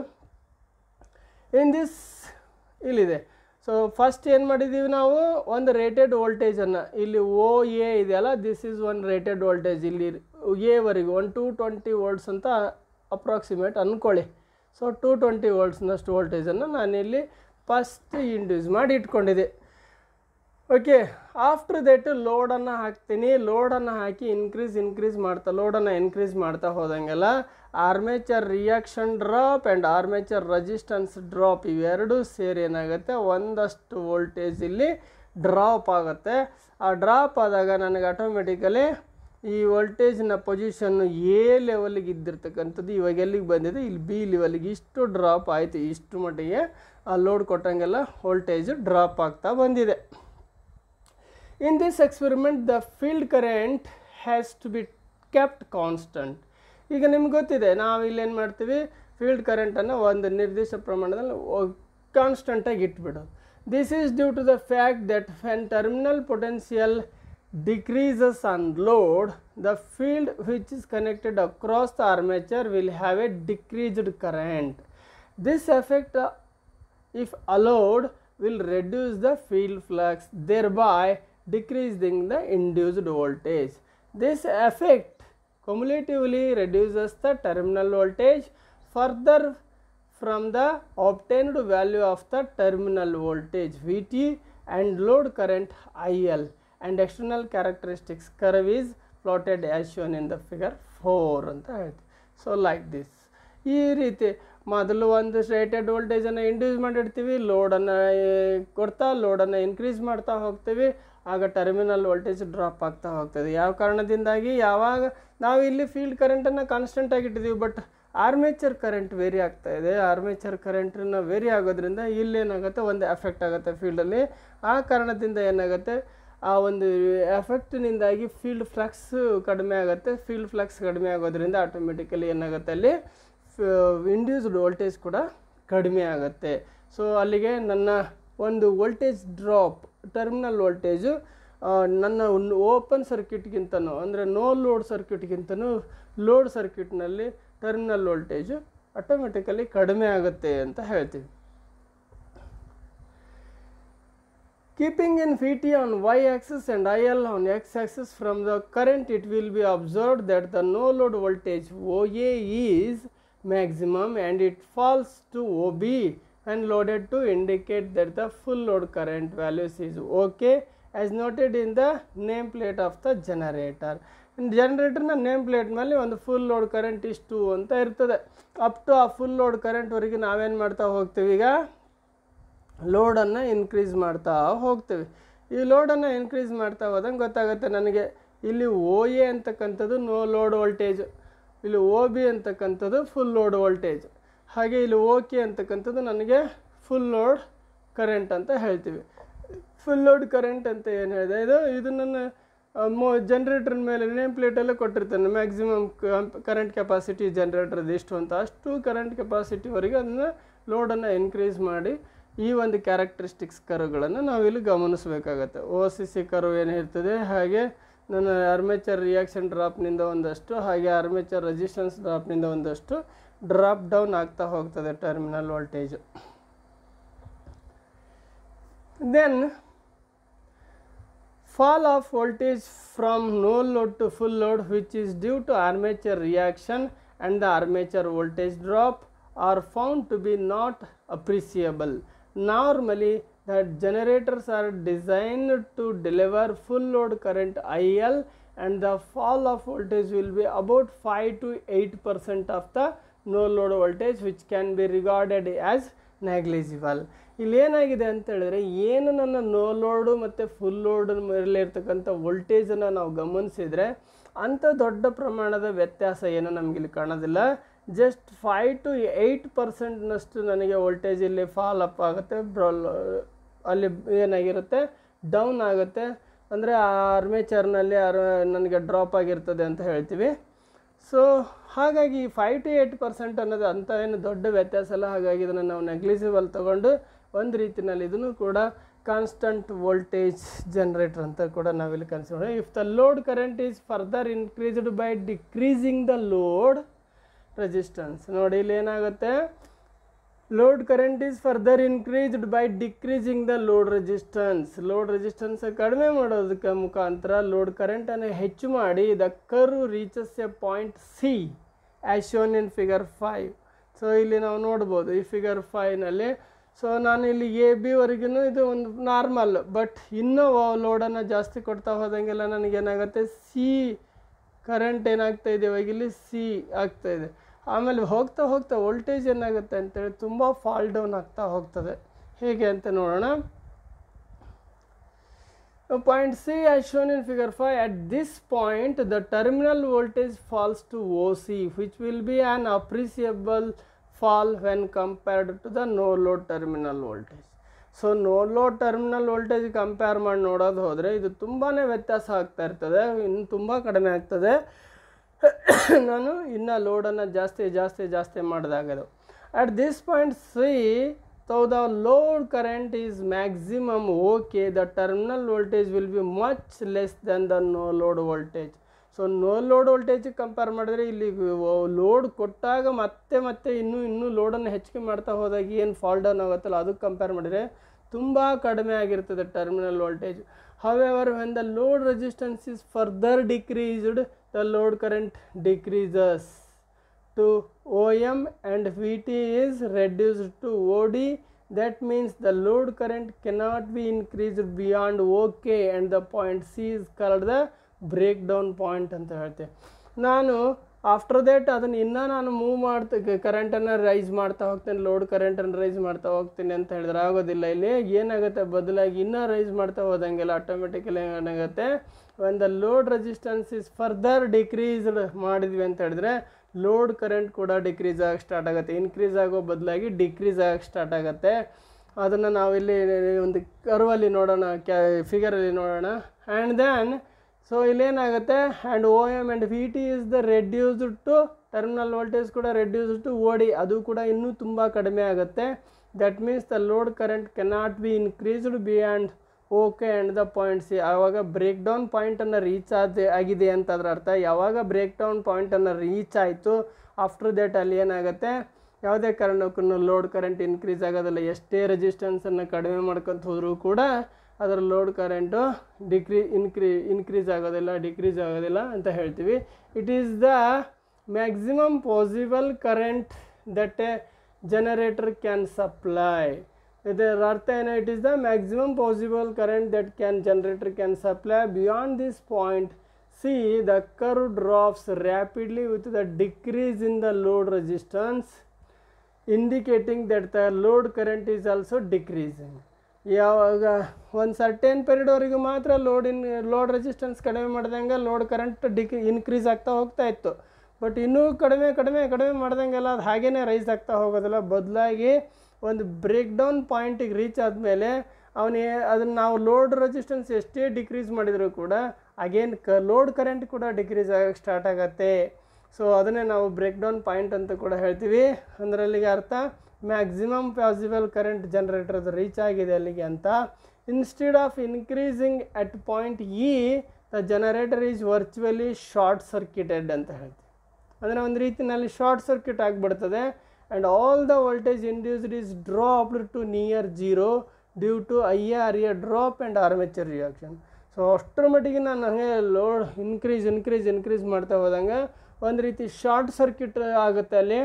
ಇನ್ ದಿಸ್ ಇಲ್ಲಿದೆ ಸೊ ಫಸ್ಟ್ ಏನು ಮಾಡಿದ್ದೀವಿ ನಾವು ಒಂದು ರೇಟೆಡ್ ವೋಲ್ಟೇಜನ್ನು ಇಲ್ಲಿ ಓ ಎ ಇದೆಯಲ್ಲ this is one rated voltage ಇಲ್ಲಿ ಎವರೆಗೆ ಒನ್ ಟು ಟ್ವೆಂಟಿ ವೋಲ್ಟ್ಸ್ ಅಂತ ಅಪ್ರಾಕ್ಸಿಮೇಟ್ ಅಂದ್ಕೊಳ್ಳಿ ಸೊ ಟು ಟ್ವೆಂಟಿ ವೋಲ್ಟ್ಸ್ನಷ್ಟು ವೋಲ್ಟೇಜನ್ನು ನಾನಿಲ್ಲಿ ಫಸ್ಟ್ ಇಂಡ್ಯೂಸ್ ಮಾಡಿ ಇಟ್ಕೊಂಡಿದ್ದೆ ಓಕೆ ಆಫ್ಟರ್ ದಟ್ ಲೋಡನ್ನು ಹಾಕ್ತೀನಿ ಲೋಡನ್ನು ಹಾಕಿ ಇನ್ಕ್ರೀಸ್ ಇನ್ಕ್ರೀಸ್ ಮಾಡ್ತಾ ಲೋಡನ್ನು ಇನ್ಕ್ರೀಸ್ ಮಾಡ್ತಾ ಹೋದಂಗೆಲ್ಲ armature reaction drop and armature resistance drop ಇವೆರಡೂ ಸೇರಿ ಏನಾಗುತ್ತೆ ಒಂದಷ್ಟು ವೋಲ್ಟೇಜ್ ಇಲ್ಲಿ ಡ್ರಾಪ್ ಆಗುತ್ತೆ ಆ ಡ್ರಾಪ್ ಆದಾಗ ನನಗೆ ಆಟೋಮೆಟಿಕಲಿ ಈ ವೋಲ್ಟೇಜ್ನ ಪೊಸಿಷನ್ನು ಎ ಲೆವೆಲ್ಗೆ ಇದ್ದಿರ್ತಕ್ಕಂಥದ್ದು ಇವಾಗ ಎಲ್ಲಿಗೆ ಬಂದಿದೆ ಇಲ್ಲಿ ಬಿ ಲೆವೆಲ್ಗೆ ಇಷ್ಟು ಡ್ರಾಪ್ ಆಯಿತು ಇಷ್ಟು ಮಟ್ಟಿಗೆ ಆ ಲೋಡ್ ಕೊಟ್ಟಂಗೆಲ್ಲ ವೋಲ್ಟೇಜ್ ಡ್ರಾಪ್ ಆಗ್ತಾ ಬಂದಿದೆ in this experiment the field current has to be kept constant ಈಗ ನಿಮ್ಗೆ ಗೊತ್ತಿದೆ ನಾವು ಇಲ್ಲೇನು ಮಾಡ್ತೀವಿ ಫೀಲ್ಡ್ ಕರೆಂಟನ್ನು ಒಂದು ನಿರ್ದಿಷ್ಟ ಪ್ರಮಾಣದಲ್ಲಿ ಕಾನ್ಸ್ಟಂಟಾಗಿ ಇಟ್ಬಿಡೋದು this is due to the fact that fan terminal potential decreases on load, the field which is connected across the armature will have a decreased current. This effect, uh, if allowed, will reduce the field flux, thereby decreasing the induced voltage. This effect cumulatively reduces the terminal voltage further from the obtained value of the terminal voltage Vt and load current IL and external characteristics curve is plotted as shown in the figure 4 ಅಂತ ಹೇಳ್ತೀವಿ so like this ಈ ರೀತಿ ಮೊದಲು ಒಂದು rated ವೋಲ್ಟೇಜನ್ನು induce ಮಾಡಿರ್ತೀವಿ ಲೋಡನ್ನು ಕೊಡ್ತಾ ಲೋಡನ್ನು increase ಮಾಡ್ತಾ ಹೋಗ್ತೀವಿ ಆಗ ಟರ್ಮಿನಲ್ ವೋಲ್ಟೇಜ್ ಡ್ರಾಪ್ ಆಗ್ತಾ ಹೋಗ್ತದೆ ಯಾವ ಕಾರಣದಿಂದಾಗಿ ಯಾವಾಗ ನಾವು ಇಲ್ಲಿ ಫೀಲ್ಡ್ ಕರೆಂಟನ್ನು ಕಾನ್ಸ್ಟೆಂಟ್ ಆಗಿಟ್ಟಿದ್ದೀವಿ ಬಟ್ ಆರ್ಮೇಚರ್ ಕರೆಂಟ್ ವೇರಿ ಆಗ್ತಾ ಇದೆ ಆರ್ಮೇಚರ್ ಕರೆಂಟನ್ನು ವೇರಿ ಆಗೋದ್ರಿಂದ ಇಲ್ಲೇನಾಗುತ್ತೆ ಒಂದು ಎಫೆಕ್ಟ್ ಆಗುತ್ತೆ ಫೀಲ್ಡಲ್ಲಿ ಆ ಕಾರಣದಿಂದ ಏನಾಗುತ್ತೆ ಆ ಒಂದು ಎಫೆಕ್ಟ್ನಿಂದಾಗಿ ಫೀಲ್ಡ್ ಫ್ಲಕ್ಸ್ ಕಡಿಮೆ ಆಗುತ್ತೆ ಫೀಲ್ಡ್ ಫ್ಲಕ್ಸ್ ಕಡಿಮೆ ಆಗೋದ್ರಿಂದ ಆಟೋಮೆಟಿಕಲಿ ಏನಾಗುತ್ತೆ ಅಲ್ಲಿ ಇಂಡ್ಯೂಸ್ಡ್ ವೋಲ್ಟೇಜ್ ಕೂಡ ಕಡಿಮೆ ಆಗುತ್ತೆ ಸೊ ಅಲ್ಲಿಗೆ ನನ್ನ ಒಂದು ವೋಲ್ಟೇಜ್ ಡ್ರಾಪ್ ಟರ್ಮಿನಲ್ ವೋಲ್ಟೇಜು ನನ್ನ ಓಪನ್ ಸರ್ಕ್ಯೂಟ್ಗಿಂತನೂ ಅಂದರೆ ನೋ ಲೋಡ್ ಸರ್ಕ್ಯೂಟ್ಗಿಂತನೂ ಲೋಡ್ ಸರ್ಕ್ಯೂಟ್ನಲ್ಲಿ ಟರ್ಮಿನಲ್ ವೋಲ್ಟೇಜು ಆಟೋಮೆಟಿಕಲಿ ಕಡಿಮೆ ಆಗುತ್ತೆ ಅಂತ ಹೇಳ್ತೀವಿ Keeping in Vt on y-axis and IL on x-axis from the current it will be observed that the no load voltage OA is maximum and it falls to OB and loaded to indicate that the full load current values is okay as noted in the nameplate of the generator. ಜನರೇಟರ್ನ name plate ಮೇಲೆ ಒಂದು full load current ಇಷ್ಟು ಅಂತ ಇರ್ತದೆ up to ಆ full load ಕರೆಂಟ್ವರೆಗೆ ನಾವೇನು ಮಾಡ್ತಾ ಹೋಗ್ತೀವಿ ಈಗ ಲೋಡನ್ನು ಇನ್ಕ್ರೀಸ್ ಮಾಡ್ತಾ ಹೋಗ್ತೀವಿ ಈ ಲೋಡನ್ನು ಇನ್ಕ್ರೀಸ್ ಮಾಡ್ತಾ ಹೋದಂಗೆ ಗೊತ್ತಾಗುತ್ತೆ ನನಗೆ ಇಲ್ಲಿ ಓ ಎ ಅಂತಕ್ಕಂಥದ್ದು ನೋ ಲೋಡ್ ವೋಲ್ಟೇಜ್ ಇಲ್ಲಿ ಓ ಬಿ ಅಂತಕ್ಕಂಥದ್ದು ಫುಲ್ ಲೋಡ್ ವೋಲ್ಟೇಜ್ ಹಾಗೆ ಇಲ್ಲಿ ಓ ಕೆ ಅಂತಕ್ಕಂಥದ್ದು ನನಗೆ ಫುಲ್ ಲೋಡ್ ಕರೆಂಟ್ ಅಂತ ಹೇಳ್ತೀವಿ ಫುಲ್ ಲೋಡ್ ಕರೆಂಟ್ ಅಂತ ಏನು ಹೇಳಿದೆ ಇದು ಇದು ನನ್ನ ಮೋ ಜನ್ರೇಟರ್ ಮೇಲೆ ನೇಮ್ ಪ್ಲೇಟಲ್ಲೇ ಕೊಟ್ಟಿರ್ತಾನೆ ಮ್ಯಾಕ್ಸಿಮಮ್ ಕರೆಂಟ್ ಕೆಪಾಸಿಟಿ ಜನ್ರೇಟರ್ದು ಇಷ್ಟು ಅಂತ ಅಷ್ಟು ಕರೆಂಟ್ ಕೆಪಾಸಿಟಿವರೆಗೆ ಅದನ್ನು ಲೋಡನ್ನು ಇನ್ಕ್ರೀಸ್ ಮಾಡಿ ಈ ಒಂದು ಕ್ಯಾರೆಕ್ಟರಿಸ್ಟಿಕ್ಸ್ ಕರುಗಳನ್ನು ನಾವಿಲ್ಲಿ ಗಮನಿಸಬೇಕಾಗತ್ತೆ ಓ ಸಿ ಸಿ ಕರು ಏನಿರ್ತದೆ ಹಾಗೆ ನನ್ನ ಆರ್ಮೇಚರ್ ರಿಯಾಕ್ಷನ್ ಡ್ರಾಪ್ನಿಂದ ಒಂದಷ್ಟು ಹಾಗೆ ಆರ್ಮೇಚರ್ ರೆಸಿಸ್ಟೆನ್ಸ್ ಡ್ರಾಪ್ನಿಂದ ಒಂದಷ್ಟು ಡ್ರಾಪ್ ಡೌನ್ ಆಗ್ತಾ ಹೋಗ್ತದೆ terminal voltage then fall of voltage from no load to full load which is due to armature reaction and the armature voltage drop are found to be not appreciable. Normally the generators are designed to deliver full load current IL and the fall of voltage will be about 5 to 8 percent of the no load voltage which can be regarded as negligible. ಇಲ್ಲಿ ಏನಾಗಿದೆ ಅಂತ ಹೇಳಿದ್ರೆ ಏನು ನನ್ನ no load ಮತ್ತು full load ಮೇಲೆ ಇರ್ತಕ್ಕಂಥ ವೋಲ್ಟೇಜನ್ನು ನಾವು ಗಮನಿಸಿದರೆ ಅಂಥ ದೊಡ್ಡ ಪ್ರಮಾಣದ ವ್ಯತ್ಯಾಸ ಏನು ನಮಗಿಲ್ಲಿ ಕಾಣೋದಿಲ್ಲ ಜಸ್ಟ್ ಫೈವ್ ಟು ಏಯ್ಟ್ ಪರ್ಸೆಂಟ್ನಷ್ಟು ನನಗೆ ವೋಲ್ಟೇಜ್ ಇಲ್ಲಿ ಫಾಲ್ ಅಪ್ ಆಗುತ್ತೆ ಬ್ರೋಲ್ ಅಲ್ಲಿ ಏನಾಗಿರುತ್ತೆ ಡೌನ್ ಆಗುತ್ತೆ ಅಂದರೆ ಆ ಆರ್ಮೇಚರ್ನಲ್ಲಿ ಆರ್ ನನಗೆ ಡ್ರಾಪ್ ಆಗಿರ್ತದೆ ಅಂತ ಹೇಳ್ತೀವಿ ಸೊ ಹಾಗಾಗಿ ಫೈವ್ ಟು ಏಯ್ಟ್ ಪರ್ಸೆಂಟ್ ಅನ್ನೋದು ಅಂಥ ಏನು ದೊಡ್ಡ ವ್ಯತ್ಯಾಸ ಅಲ್ಲ ಹಾಗಾಗಿ ಇದನ್ನು ನಾವು ನೆಗ್ಲಿಜಿಬಲ್ ತೊಗೊಂಡು ಒಂದು ರೀತಿಯಲ್ಲಿ ಇದನ್ನು ಕೂಡ ಕಾನ್ಸ್ಟಂಟ್ ವೋಲ್ಟೇಜ್ ಜನರೇಟರ್ ಅಂತ ಕೂಡ ನಾವಿಲ್ಲಿ consider if the load current is further increased by decreasing the load resistance ನೋಡಿ ಇಲ್ಲಿ ಏನಾಗುತ್ತೆ load current is further increased by decreasing the load resistance load resistance ಕಡಿಮೆ ಮಾಡೋದಕ್ಕೆ ಮುಖಾಂತರ ಲೋಡ್ ಕರೆಂಟನ್ನು ಹೆಚ್ಚು ಮಾಡಿ the curve reaches a point C as shown in figure five so ಇಲ್ಲಿ ನಾವು ನೋಡ್ಬೋದು ಈ ಫಿಗರ್ ಫೈವ್ನಲ್ಲಿ ಸೊ ನಾನು ಇಲ್ಲಿ ಎ ಬಿ ವರೆಗೂ ಇದು ಒಂದು ನಾರ್ಮಲ್ ಬಟ್ ಇನ್ನೂ ಲೋಡನ್ನು ಜಾಸ್ತಿ ಕೊಡ್ತಾ ಹೋದಂಗೆಲ್ಲ ನನಗೇನಾಗುತ್ತೆ ಸಿ ಕರೆಂಟ್ ಏನಾಗ್ತಾ ಇದೆ ಇವಾಗ ಇಲ್ಲಿ ಸಿ ಆಗ್ತಾ ಇದೆ ಆಮೇಲೆ ಹೋಗ್ತಾ ಹೋಗ್ತಾ ವೋಲ್ಟೇಜ್ ಏನಾಗುತ್ತೆ ಅಂತೇಳಿ ತುಂಬ ಫಾಲ್ ಡೌನ್ ಆಗ್ತಾ ಹೋಗ್ತದೆ ಹೇಗೆ ಅಂತ ನೋಡೋಣ point C as shown in figure five at this point the terminal voltage falls to O C which will be an appreciable fall when compared to the no load terminal voltage so no load terminal voltage compare ಮಾಡಿ ನೋಡೋದು ಹೋದರೆ ಇದು ತುಂಬಾ ವ್ಯತ್ಯಾಸ ಆಗ್ತಾ ಇರ್ತದೆ ಇನ್ನು ತುಂಬ ಕಡಿಮೆ ಆಗ್ತದೆ ನಾನು ಇನ್ನು ಲೋಡನ್ನು ಜಾಸ್ತಿ ಜಾಸ್ತಿ ಜಾಸ್ತಿ ಮಾಡಿದಾಗದು at this point C so the load current is maximum okay the terminal voltage will be much less then the no load voltage so no load ವೋಲ್ಟೇಜಿಗೆ ಕಂಪೇರ್ ಮಾಡಿದ್ರೆ ಇಲ್ಲಿ ಲೋಡ್ ಕೊಟ್ಟಾಗ ಮತ್ತೆ ಮತ್ತೆ ಇನ್ನೂ ಇನ್ನೂ ಲೋಡನ್ನು ಹೆಚ್ಚಿಗೆ ಮಾಡ್ತಾ ಹೋದಾಗ ಏನು ಫಾಲ್ ಡೌನ್ ಆಗುತ್ತಲ್ಲ ಅದಕ್ಕೆ ಕಂಪೇರ್ ಮಾಡಿದರೆ ತುಂಬ ಕಡಿಮೆ ಆಗಿರ್ತದೆ terminal voltage however when the load resistance is further decreased the load current decreases to OM and VT is reduced to OD. That means the load current cannot be increased beyond OK and the point C is called the breakdown point ಅಂತ ಹೇಳ್ತೇವೆ ನಾನು after ದೇಟ್ ಅದನ್ನು ಇನ್ನೂ ನಾನು move ಮಾಡ್ತಾ ಕರೆಂಟನ್ನು rice ಮಾಡ್ತಾ ಹೋಗ್ತೇನೆ load ಕರೆಂಟನ್ನು rice ಮಾಡ್ತಾ ಹೋಗ್ತೀನಿ ಅಂತ ಹೇಳಿದ್ರೆ ಆಗೋದಿಲ್ಲ ಇಲ್ಲಿ ಏನಾಗುತ್ತೆ ಬದಲಾಗಿ ಇನ್ನೂ ರೈಸ್ ಮಾಡ್ತಾ ಹೋದಂಗೆಲ್ಲ ಆಟೋಮೆಟಿಕಲಿ ಏನಾಗುತ್ತೆ ಒಂದು the load resistance is further decreased ಮಾಡಿದ್ವಿ ಅಂತ ಹೇಳಿದ್ರೆ ಲೋಡ್ ಕರೆಂಟ್ ಕೂಡ ಡಿಕ್ರೀಸ್ ಆಗಕ್ಕೆ ಸ್ಟಾರ್ಟ್ ಆಗುತ್ತೆ ಇನ್ಕ್ರೀಸ್ ಆಗೋ ಬದಲಾಗಿ ಡಿಕ್ರೀಸ್ ಆಗಕ್ಕೆ ಸ್ಟಾರ್ಟ್ ಆಗುತ್ತೆ ಅದನ್ನು ನಾವಿಲ್ಲಿ ಒಂದು ಕರ್ವಲ್ಲಿ ನೋಡೋಣ ಕ್ಯಾ ಫಿಗರಲ್ಲಿ ನೋಡೋಣ ಆ್ಯಂಡ್ ದೆನ್ ಸೊ ಇಲ್ಲೇನಾಗುತ್ತೆ and O M and V T is the reduced to terminal voltage ಕೂಡ ರೆಡ್ಯೂಸ್ಡ್ ಟು ಓ ಡಿ ಅದು ಕೂಡ ಇನ್ನೂ ತುಂಬ ಕಡಿಮೆ ಆಗುತ್ತೆ that means the load current cannot be increased beyond okay and the point C ಆವಾಗ break down ಪಾಯಿಂಟನ್ನು reach ಆದ ಆಗಿದೆ ಅಂತ ಅದರ ಅರ್ಥ ಯಾವಾಗ ಬ್ರೇಕ್ ಡೌನ್ ಪಾಯಿಂಟನ್ನು ರೀಚ್ ಆಯಿತು ಆಫ್ಟರ್ ದಟ್ ಅಲ್ಲಿ ಏನಾಗುತ್ತೆ ಯಾವುದೇ ಕಾರಣಕ್ಕೂ ಲೋಡ್ ಕರೆಂಟ್ ಇನ್ಕ್ರೀಸ್ ಆಗೋದಿಲ್ಲ ಎಷ್ಟೇ ರೆಸಿಸ್ಟೆನ್ಸನ್ನು ಕಡಿಮೆ ಮಾಡ್ಕೊತ ಹೋದರೂ ಕೂಡ ಅದರ ಲೋಡ್ ಕರೆಂಟು ಡಿಕ್ರೀ ಇನ್ಕ್ರೀ ಇನ್ಕ್ರೀಸ್ ಆಗೋದಿಲ್ಲ ಡಿಕ್ರೀಸ್ ಆಗೋದಿಲ್ಲ ಅಂತ ಹೇಳ್ತೀವಿ it is the maximum possible current that a generator can supply ಇದರ ಅರ್ಥ ಏನು it is the maximum possible current that can generator can supply beyond this point C the curve drops rapidly with the decrease in the load resistance indicating that the load current is also decreasing ಯಾವಾಗ ಒಂದು certain ಪೀರಿಯಡ್ವರೆಗೂ ಮಾತ್ರ load ಇನ್ load resistance ಕಡಿಮೆ ಮಾಡ್ದಂಗೆ load current ಡಿಕ್ increase ಆಗ್ತಾ ಹೋಗ್ತಾ ಇತ್ತು but ಇನ್ನೂ ಕಡಿಮೆ ಕಡಿಮೆ ಕಡಿಮೆ ಮಾಡ್ದಂಗೆಲ್ಲ ಅದು ಹಾಗೇ ರೈಸ್ ಆಗ್ತಾ ಹೋಗೋದಿಲ್ಲ ಬದಲಾಗಿ ಒಂದು ಬ್ರೇಕ್ ಡೌನ್ ಪಾಯಿಂಟಿಗೆ ರೀಚ್ ಆದಮೇಲೆ ಅವನೇ ಅದನ್ನು ನಾವು ಲೋಡ್ ರೆಸಿಸ್ಟೆನ್ಸ್ ಎಷ್ಟೇ ಡಿಕ್ರೀಸ್ ಮಾಡಿದರೂ ಕೂಡ ಅಗೇನ್ ಕ ಲೋಡ್ ಕರೆಂಟ್ ಕೂಡ ಡಿಕ್ರೀಸ್ ಆಗಕ್ಕೆ ಸ್ಟಾರ್ಟ್ ಆಗುತ್ತೆ ಸೊ ಅದನ್ನೇ ನಾವು ಬ್ರೇಕ್ ಡೌನ್ ಪಾಯಿಂಟ್ ಅಂತ ಕೂಡ ಹೇಳ್ತೀವಿ ಅಂದ್ರೆ ಅಲ್ಲಿಗೆ ಅರ್ಥ maximum possible current generator reach ಆಗಿದೆ ಅಲ್ಲಿಗೆ ಅಂತ instead of increasing at point E the generator is virtually short circuited ಅಂತ ಹೇಳ್ತೀವಿ ಅಂದರೆ ಒಂದು ರೀತಿಯಲ್ಲಿ ಶಾರ್ಟ್ ಸರ್ಕ್ಯೂಟ್ ಆಗಿಬಿಡ್ತದೆ and all the voltage induced is dropped to near zero due to I R A drop and armature reaction so ಅಷ್ಟರ ಮಟ್ಟಿಗೆ ನಾನು ಹಾಗೆ ಲೋಡ್ ಇನ್ಕ್ರೀಸ್ ಇನ್ಕ್ರೀಸ್ ಇನ್ಕ್ರೀಸ್ ಮಾಡ್ತಾ ಹೋದಂಗೆ ಒಂದು ರೀತಿ ಶಾರ್ಟ್ ಸರ್ಕ್ಯೂಟ್ ಆಗುತ್ತೆ ಅಲ್ಲಿ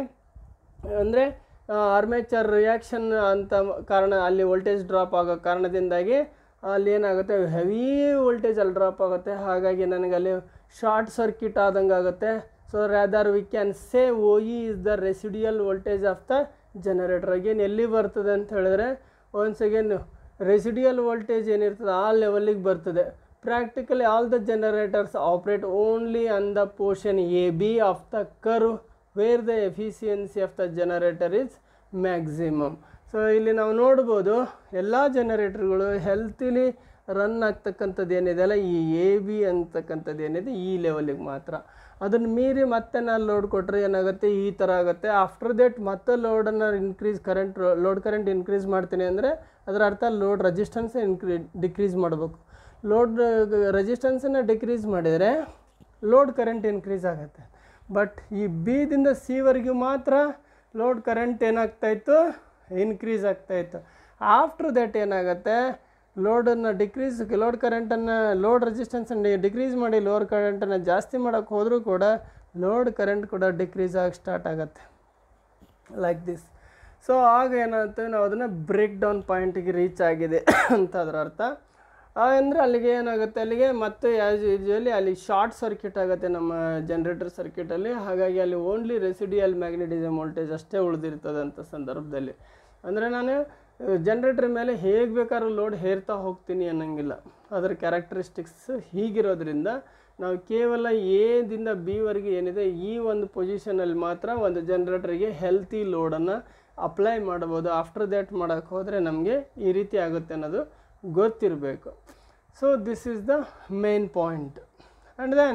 ಅಂದರೆ ಆರ್ಮೇಚರ್ ರಿಯಾಕ್ಷನ್ ಅಂತ ಕಾರಣ ಅಲ್ಲಿ ವೋಲ್ಟೇಜ್ ಡ್ರಾಪ್ ಆಗೋ ಕಾರಣದಿಂದಾಗಿ ಅಲ್ಲಿ ಏನಾಗುತ್ತೆ ಹೆವಿ ವೋಲ್ಟೇಜ್ ಅಲ್ಲಿ ಡ್ರಾಪ್ ಆಗುತ್ತೆ ಹಾಗಾಗಿ ನನಗೆ ಅಲ್ಲಿ ಶಾರ್ಟ್ ಸರ್ಕ್ಯೂಟ್ ಆದಂಗೆ ಆಗುತ್ತೆ so rather we can say O E is the residual voltage of the generator again ಎಲ್ಲಿ ಬರ್ತದೆ ಅಂತ ಹೇಳಿದ್ರೆ ಒನ್ಸ್ ಅಗೇನ್ ರೆಸಿಡಿಯಲ್ ವೋಲ್ಟೇಜ್ ಏನಿರ್ತದೆ ಆ ಲೆವೆಲಿಗೆ ಬರ್ತದೆ practically all the generators operate only on the portion A B of the curve where the efficiency of the generator is maximum so ಇಲ್ಲಿ ನಾವು ನೋಡ್ಬೋದು ಎಲ್ಲ ಜನರೇಟರ್ಗಳು ಹೆಲ್ತಿಲಿ ರನ್ ಆಗ್ತಕ್ಕಂಥದ್ದು ಏನಿದೆ ಅಲ್ಲ ಈ ಎ ಬಿ ಅಂತಕ್ಕಂಥದ್ದು ಏನಿದೆ ಈ ಲೆವೆಲಿಗೆ ಮಾತ್ರ ಅದನ್ನು ಮೀರಿ ಮತ್ತೆ ನಾನು ಲೋಡ್ ಕೊಟ್ಟರೆ ಏನಾಗುತ್ತೆ ಈ ಥರ ಆಗುತ್ತೆ ಆಫ್ಟರ್ ದೇಟ್ ಮತ್ತೆ ಲೋಡನ್ನು increase current load current increase ಮಾಡ್ತೀನಿ ಅಂದರೆ ಅದರ ಅರ್ಥ ಲೋಡ್ ರೆಸಿಸ್ಟೆನ್ಸ್ ಇನ್ಕ್ರೀ ಡಿಕ್ರೀಸ್ ಮಾಡಬೇಕು ಲೋಡ್ ರೆಸಿಸ್ಟೆನ್ಸನ್ನು ಡಿಕ್ರೀಸ್ ಮಾಡಿದರೆ ಲೋಡ್ ಕರೆಂಟ್ ಇನ್ಕ್ರೀಸ್ ಆಗುತ್ತೆ ಬಟ್ ಈ ಬಿದಿಂದ ಸಿವರೆಗೂ ಮಾತ್ರ ಲೋಡ್ ಕರೆಂಟ್ ಏನಾಗ್ತಾಯಿತ್ತು ಇನ್ಕ್ರೀಸ್ ಆಗ್ತಾಯಿತ್ತು ಆಫ್ಟರ್ ದಟ್ ಏನಾಗುತ್ತೆ ಲೋಡನ್ನು ಡಿಕ್ರೀಸ್ ಲೋಡ್ ಕರೆಂಟನ್ನು ಲೋಡ್ ರೆಸಿಸ್ಟೆನ್ಸನ್ನು ಡಿಕ್ರೀಸ್ ಮಾಡಿ ಲೋಡ್ ಕರೆಂಟನ್ನು ಜಾಸ್ತಿ ಮಾಡೋಕ್ಕೆ ಹೋದರೂ ಕೂಡ ಲೋಡ್ ಕರೆಂಟ್ ಕೂಡ ಡಿಕ್ರೀಸ್ ಆಗಿ ಸ್ಟಾರ್ಟ್ ಆಗುತ್ತೆ ಲೈಕ್ ದಿಸ್ ಸೊ ಆಗ ಏನಾಗುತ್ತೆ ನಾವು ಅದನ್ನು ಬ್ರೇಕ್ ಡೌನ್ ಪಾಯಿಂಟಿಗೆ ರೀಚ್ ಆಗಿದೆ ಅಂತ ಅದರ ಅರ್ಥ ಅಂದರೆ ಅಲ್ಲಿಗೆ ಏನಾಗುತ್ತೆ ಅಲ್ಲಿಗೆ ಮತ್ತೆ ಆ್ಯಸ್ ಯೂಶುವಲಿ ಅಲ್ಲಿ ಶಾರ್ಟ್ ಸರ್ಕ್ಯೂಟ್ ಆಗುತ್ತೆ ನಮ್ಮ ಜನ್ರೇಟರ್ ಸರ್ಕ್ಯೂಟಲ್ಲಿ ಹಾಗಾಗಿ ಅಲ್ಲಿ ಓನ್ಲಿ ರೆಸಿಡಿಯಲ್ ಮ್ಯಾಗ್ನೆಟಿಸಮ್ ವೋಲ್ಟೇಜ್ ಅಷ್ಟೇ ಉಳಿದಿರ್ತದೆ ಅಂತ ಸಂದರ್ಭದಲ್ಲಿ ಅಂದರೆ ನಾನು ಜನ್ರೇಟರ್ ಮೇಲೆ ಹೇಗೆ ಬೇಕಾದ್ರೂ ಲೋಡ್ ಹೇರ್ತಾ ಹೋಗ್ತೀನಿ ಅನ್ನೋಂಗಿಲ್ಲ ಅದರ ಕ್ಯಾರೆಕ್ಟರಿಸ್ಟಿಕ್ಸ್ ಹೀಗಿರೋದ್ರಿಂದ ನಾವು ಕೇವಲ ಎದಿಂದ ಬಿವರೆಗೆ ಏನಿದೆ ಈ ಒಂದು ಪೊಸಿಷನಲ್ಲಿ ಮಾತ್ರ ಒಂದು ಜನ್ರೇಟರ್ಗೆ ಹೆಲ್ತಿ ಲೋಡನ್ನು ಅಪ್ಲೈ ಮಾಡ್ಬೋದು ಆಫ್ಟರ್ ದ್ಯಾಟ್ ಮಾಡೋಕ್ಕೆ ಹೋದರೆ ನಮಗೆ ಈ ರೀತಿ ಆಗುತ್ತೆ ಅನ್ನೋದು ಗೊತ್ತಿರಬೇಕು so this is the main point and then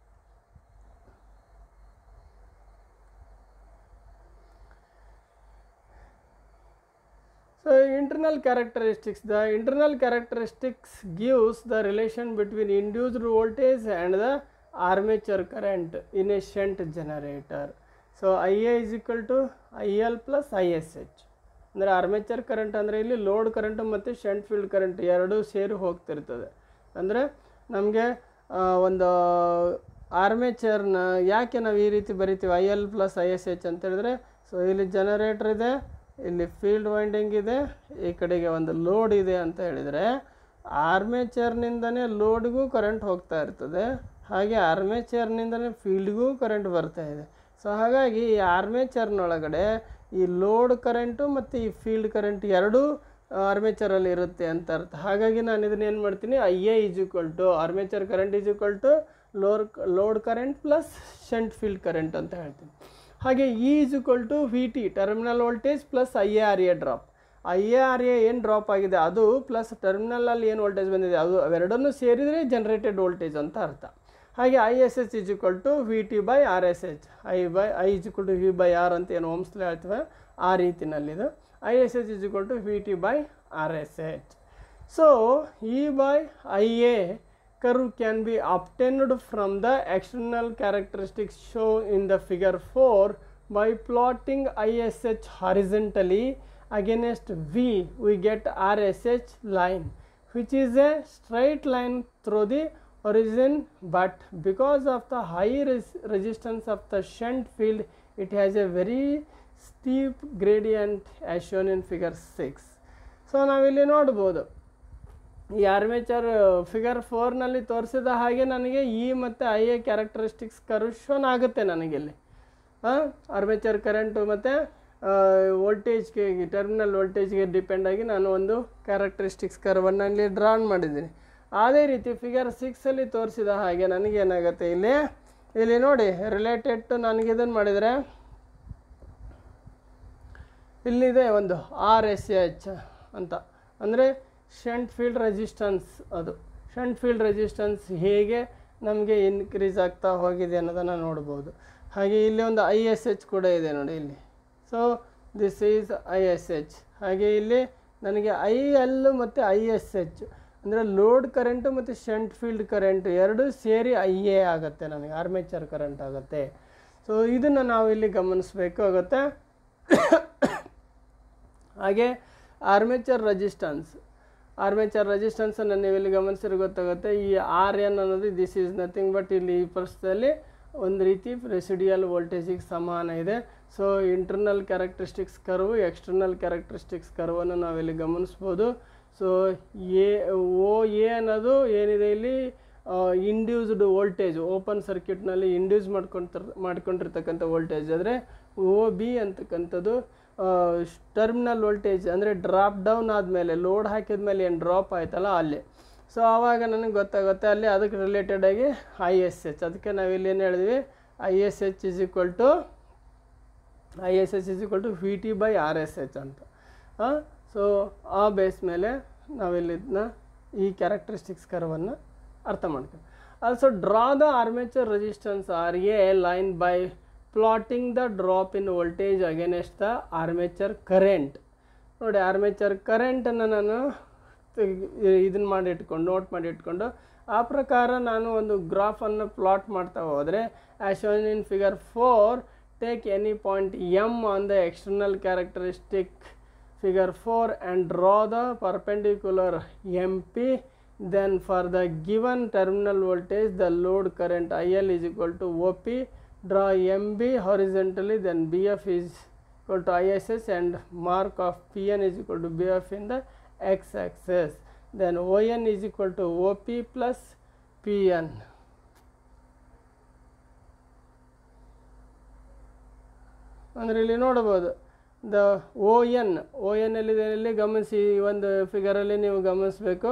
So internal characteristics. The internal characteristics gives the relation between induced voltage and the armature current in a shunt generator. So IA is equal to IL plus ISH. ಅಂದರೆ armature current ಅಂದರೆ ಇಲ್ಲಿ load current ಮತ್ತು shunt field current ಎರಡೂ ಸೇರಿ ಹೋಗ್ತಿರ್ತದೆ ಅಂದರೆ ನಮಗೆ ಒಂದು ಆರ್ಮೇಚರ್ನ ಯಾಕೆ ನಾವು ಈ ರೀತಿ ಬರಿತೀವಿ I L plus I S H ಅಂತ ಹೇಳಿದ್ರೆ ಸೊ ಇಲ್ಲಿ ಜನರೇಟರ್ ಇದೆ ಇಲ್ಲಿ ಫೀಲ್ಡ್ ವೈಂಡಿಂಗ್ ಇದೆ ಈ ಕಡೆಗೆ ಒಂದು ಲೋಡ್ ಇದೆ ಅಂತ ಹೇಳಿದರೆ ಆರ್ಮೇಚರ್ನಿಂದನೇ ಲೋಡ್ಗೂ ಕರೆಂಟ್ ಹೋಗ್ತಾ ಇರ್ತದೆ ಹಾಗೆ ಆರ್ಮೇಚರ್ನಿಂದನೇ ಫೀಲ್ಡ್ಗೂ ಕರೆಂಟ್ ಬರ್ತಾ ಇದೆ ಸೊ ಹಾಗಾಗಿ ಈ ಆರ್ಮೇಚರ್ನೊಳಗಡೆ ಈ ಲೋಡ್ ಕರೆಂಟು ಮತ್ತು ಈ ಫೀಲ್ಡ್ ಕರೆಂಟ್ ಎರಡೂ ಆರ್ಮೇಚರಲ್ಲಿ ಇರುತ್ತೆ ಅಂತ ಅರ್ಥ ಹಾಗಾಗಿ ನಾನು ಇದನ್ನ ಏನು ಮಾಡ್ತೀನಿ I A is equal to armature current is equal to load load current plus shunt field current ಅಂತ ಹೇಳ್ತೀನಿ ಹಾಗೆ E is equal to V T terminal voltage plus I A R A drop I A R A ಏನು drop ಆಗಿದೆ ಅದು plus ಟರ್ಮಿನಲಲ್ಲಿ ಏನು voltage ಬಂದಿದೆ ಅದು ಅವೆರಡನ್ನೂ ಸೇರಿದರೆ ಜನರೇಟೆಡ್ ವೋಲ್ಟೇಜ್ ಅಂತ ಅರ್ಥ ಹಾಗೆ I S H is equal to V T by R S H I by I is equal to V by R ಅಂತ ಏನು ಓಮ್ಸ್ಲಿ ಹೇಳ್ತೀವಿ ಆ ರೀತಿನಲ್ಲಿದು I S H is equal to V T by R S H so E by I A curve can be obtained from the external characteristics shown in the figure 4 by plotting ISH horizontally against V we get RSH line which is a straight line through the origin but because of the high res- resistance of the shunt field it has a very steep gradient as shown in figure 6 so ನಾವಿಲ್ಲಿ ನೋಡ್ಬೋದು ಈ armature figure ಫೋರ್ನಲ್ಲಿ ತೋರಿಸಿದ ಹಾಗೆ ನನಗೆ E ಮತ್ತು I A characteristics curve shown ಆಗುತ್ತೆ ನನಗಿಲ್ಲಿ armature current ಮತ್ತು ವೋಲ್ಟೇಜ್ಗೆ ಟರ್ಮಿನಲ್ ವೋಲ್ಟೇಜ್ಗೆ ಡಿಪೆಂಡ್ ಆಗಿ ನಾನು ಒಂದು ಕ್ಯಾರೆಕ್ಟರಿಸ್ಟಿಕ್ಸ್ ಕರ್ವನ್ನು ಇಲ್ಲಿ ಡ್ರಾನ್ ಮಾಡಿದ್ದೀನಿ ಅದೇ ರೀತಿ ಫಿಗರ್ ಸಿಕ್ಸಲ್ಲಿ ತೋರಿಸಿದ ಹಾಗೆ ನನಗೇನಾಗುತ್ತೆ ಇಲ್ಲಿ ಇಲ್ಲಿ ನೋಡಿ ರಿಲೇಟೆಡ್ ಟು ನನಗೆ ಇದನ್ನು ಮಾಡಿದರೆ ಇಲ್ಲಿದೆ ಒಂದು ಆರ್ ಎಸ್ ಎಚ್ ಅಂತ ಅಂದರೆ ಶಂಟ್ ಫೀಲ್ಡ್ ರೆಸಿಸ್ಟೆನ್ಸ್ ಅದು ಶಂಟ್ ಫೀಲ್ಡ್ ರೆಸಿಸ್ಟೆನ್ಸ್ ಹೇಗೆ ನಮಗೆ ಇನ್ಕ್ರೀಸ್ ಆಗ್ತಾ ಹೋಗಿದೆ ಅನ್ನೋದನ್ನು ನೋಡ್ಬೋದು ಹಾಗೆ ಇಲ್ಲಿ ಒಂದು ಐ ಎಸ್ ಎಚ್ ಕೂಡ ಇದೆ ನೋಡಿ ಇಲ್ಲಿ so this is I S H ಹಾಗೆ ಇಲ್ಲಿ ನನಗೆ ಐ ಎಲ್ ಮತ್ತು ಐ ಎಸ್ ಎಚ್ ಅಂದರೆ ಲೋಡ್ ಕರೆಂಟು ಮತ್ತು ಶಂಟ್ ಫೀಲ್ಡ್ ಕರೆಂಟ್ ಎರಡೂ ಸೇರಿ ಐ ಎ ಆಗುತ್ತೆ ನನಗೆ ಆರ್ಮೇಚರ್ ಕರೆಂಟ್ ಆಗುತ್ತೆ ಸೊ ಇದನ್ನು ನಾವು ಇಲ್ಲಿ ಗಮನಿಸಬೇಕು ಆಗುತ್ತೆ ಹಾಗೆ ಆರ್ಮೇಚರ್ ರೆಸಿಸ್ಟೆನ್ಸ್ ಆರ್ಮೇಚರ್ ರೆಸಿಸ್ಟೆನ್ಸನ್ನು ನೀವು ಇಲ್ಲಿ ಗಮನಿಸಿದ್ರೆ ಗೊತ್ತಾಗುತ್ತೆ ಈ ಆರ್ ಎನ್ ಅನ್ನೋದು ದಿಸ್ ಈಸ್ ನಥಿಂಗ್ ಬಟ್ ಇಲ್ಲಿ ಈ ಪರಿಸ್ಥಿತಿಯಲ್ಲಿ ಒಂದು ರೀತಿ ರೆಸಿಡಿಯಲ್ ವೋಲ್ಟೇಜಿಗೆ ಸಮಾನ ಇದೆ so internal characteristics curve external characteristics ಕರ್ವನ್ನು ನಾವಿಲ್ಲಿ ಗಮನಿಸ್ಬೋದು ಸೊ ಎ ಓ ಎ ಅನ್ನೋದು ಏನಿದೆ ಇಲ್ಲಿ ಇಂಡ್ಯೂಸ್ಡ್ ವೋಲ್ಟೇಜ್ ಓಪನ್ ಸರ್ಕ್ಯೂಟ್ನಲ್ಲಿ ಇಂಡ್ಯೂಸ್ ಮಾಡ್ಕೊಂತಿರ್ ಮಾಡ್ಕೊಂಡಿರ್ತಕ್ಕಂಥ ವೋಲ್ಟೇಜ್ ಆದರೆ ಓ ಬಿ ಅಂತಕ್ಕಂಥದ್ದು ಟರ್ಮಿನಲ್ ವೋಲ್ಟೇಜ್ ಅಂದರೆ ಡ್ರಾಪ್ ಡೌನ್ ಆದಮೇಲೆ ಲೋಡ್ ಹಾಕಿದ ಮೇಲೆ ಏನು ಡ್ರಾಪ್ ಆಯ್ತಲ್ಲ ಅಲ್ಲಿ ಸೊ ಆವಾಗ ನನಗೆ ಗೊತ್ತಾಗುತ್ತೆ ಅಲ್ಲಿ ಅದಕ್ಕೆ ರಿಲೇಟೆಡ್ ಆಗಿ ಐ ಎಸ್ ಎಚ್ ಅದಕ್ಕೆ ನಾವಿಲ್ಲಿ ಏನು ಹೇಳಿದ್ವಿ I S H is equal to I S H is equal to V T by R S H ಅಂತ ಸೊ ಆ ಬೇಸ್ ಮೇಲೆ ನಾವಿಲ್ಲಿದ್ನ ಈ ಕ್ಯಾರೆಕ್ಟರಿಸ್ಟಿಕ್ಸ್ ಕರ್ವನ್ನು ಅರ್ಥ ಮಾಡ್ತೀವಿ also draw the armature resistance R A line by plotting the drop in voltage against the armature current ನೋಡಿ armature ಕರೆಂಟನ್ನು ನಾನು ಇದನ್ನು ಮಾಡಿ ಇಟ್ಕೊಂಡು ನೋಟ್ ಮಾಡಿ ಇಟ್ಕೊಂಡು ಆ ಪ್ರಕಾರ ನಾನು ಒಂದು ಗ್ರಾಫನ್ನು ಪ್ಲಾಟ್ ಮಾಡ್ತಾ ಹೋದರೆ as shown in figure four take any point M on the external characteristic figure 4 and draw the perpendicular MP then for the given terminal voltage the load current IL is equal to OP draw MB horizontally then BF is equal to ISS and mark of PN is equal to BF in the x axis then ON is equal to OP plus PN ಅಂದರೆ ಇಲ್ಲಿ ನೋಡ್ಬೋದು the O N O N ಎಲ್ಲಿದೆ ಇಲ್ಲಿ ಗಮನಿಸಿ ಈ ಒಂದು ಫಿಗರಲ್ಲಿ ನೀವು ಗಮನಿಸಬೇಕು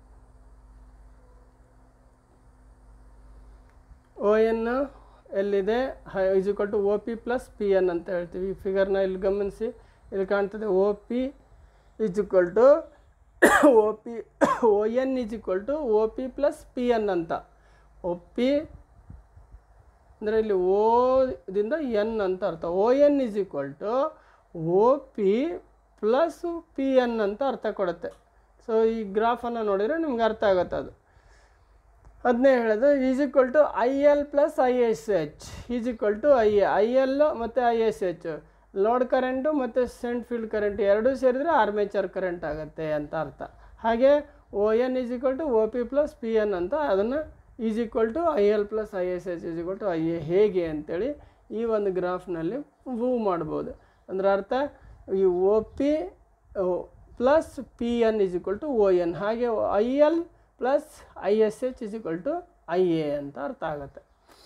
ಓ ಎನ್ ಎಲ್ಲಿದೆ is equal to O P plus P N ಅಂತ ಹೇಳ್ತೀವಿ ಈ ಫಿಗರ್ನ ಇಲ್ಲಿ ಗಮನಿಸಿ ಇಲ್ಲಿ ಕಾಣ್ತದೆ O P is equal to O P O N is equal to O P plus P N ಅಂತ ಒ ಪಿ ಅಂದರೆ ಇಲ್ಲಿ ಓದಿಂದ ಎನ್ ಅಂತ ಅರ್ಥ O N is equal to O P plus P N ಅಂತ ಅರ್ಥ ಕೊಡುತ್ತೆ ಸೊ ಈ ಗ್ರಾಫನ್ನು ನೋಡಿದರೆ ನಿಮ್ಗೆ ಅರ್ಥ ಆಗುತ್ತೆ ಅದು ಅದನ್ನೇ ಹೇಳೋದು is equal to I L plus I S H is equal to I A I L ಮತ್ತು I S H load current ಮತ್ತು ಸೆಂಟ್ ಫೀಲ್ಡ್ ಕರೆಂಟ್ ಎರಡೂ ಸೇರಿದರೆ ಆರ್ಮೇಚರ್ ಕರೆಂಟ್ ಆಗುತ್ತೆ ಅಂತ ಅರ್ಥ ಹಾಗೆ O N is equal to O P plus P N ಅಂತ ಅದನ್ನು is equal to I L plus I S H is equal to I A ಹೇಗೆ ಅಂತೇಳಿ ಈ ಒಂದು ಗ್ರಾಫ್ನಲ್ಲಿ ಮೂವ್ ಮಾಡ್ಬೋದು ಅಂದ್ರೆ ಅರ್ಥ ಈ O P plus P N is equal to O N ಹಾಗೆ I L plus I S H is equal to I A ಅಂತ ಅರ್ಥ ಆಗುತ್ತೆ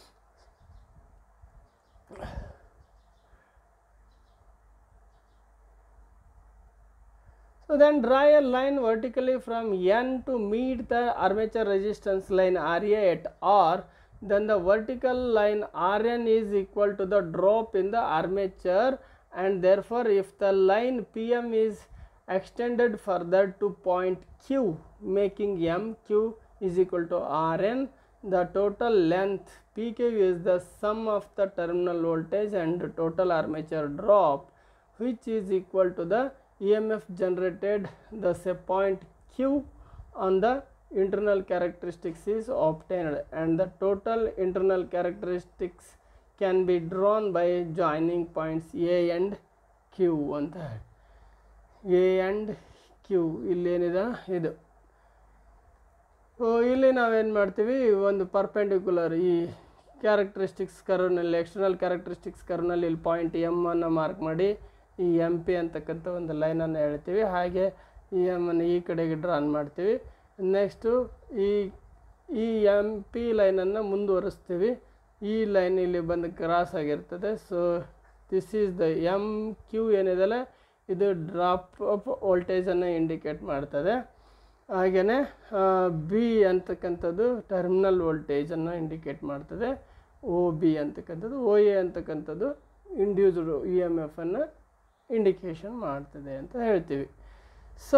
So then draw a line vertically from N to meet the armature resistance line RA at R. Then the vertical line Rn is equal to the drop in the armature and therefore if the line PM is extended further to point q making mq is equal to rn the total length pq is the sum of the terminal voltage and total armature drop which is equal to the emf generated the say point q on the internal characteristics is obtained and the total internal characteristics can be drawn by joining points a and q ಅಂತ A and Q ಇಲ್ಲೇನಿದೆ ಇದು so ಇಲ್ಲಿ ನಾವೇನು ಮಾಡ್ತೀವಿ ಒಂದು perpendicular ಈ characteristics ಕರ್ವ್ನಲ್ಲಿ external characteristics ಕರ್ವ್ನಲ್ಲಿ ಇಲ್ಲಿ ಪಾಯಿಂಟ್ ಎಮ್ ಅನ್ನು ಮಾರ್ಕ್ ಮಾಡಿ ಈ ಎಮ್ ಪಿ ಅಂತಕ್ಕಂಥ ಒಂದು ಲೈನನ್ನು ಹೇಳ್ತೀವಿ ಹಾಗೆ ಈ ಎಮ್ ಅನ್ನು ಈ ಕಡೆಗೆ ಡ್ರಾನ್ ಮಾಡ್ತೀವಿ ನೆಕ್ಸ್ಟು ಈ ಈ ಎಮ್ ಪಿ ಲೈನನ್ನು ಮುಂದುವರಿಸ್ತೀವಿ ಈ ಲೈನ್ ಇಲ್ಲಿ ಬಂದು ಕ್ರಾಸ್ ಆಗಿರ್ತದೆ so this is the M Q ಏನಿದೆಲ್ಲ ಇದು ಡ್ರಾಪ್ ಅಪ್ ವೋಲ್ಟೇಜನ್ನು ಇಂಡಿಕೇಟ್ ಮಾಡ್ತದೆ ಹಾಗೆಯೇ ಬಿ ಅಂತಕ್ಕಂಥದ್ದು ಟರ್ಮಿನಲ್ ವೋಲ್ಟೇಜನ್ನು ಇಂಡಿಕೇಟ್ ಮಾಡ್ತದೆ ಓ ಬಿ ಅಂತಕ್ಕಂಥದ್ದು ಓ ಎ ಅಂತಕ್ಕಂಥದ್ದು ಇಂಡ್ಯೂಸ್ಡ್ ಇ ಎಮ್ ಎಫನ್ನು ಇಂಡಿಕೇಶನ್ ಮಾಡ್ತದೆ ಅಂತ ಹೇಳ್ತೀವಿ so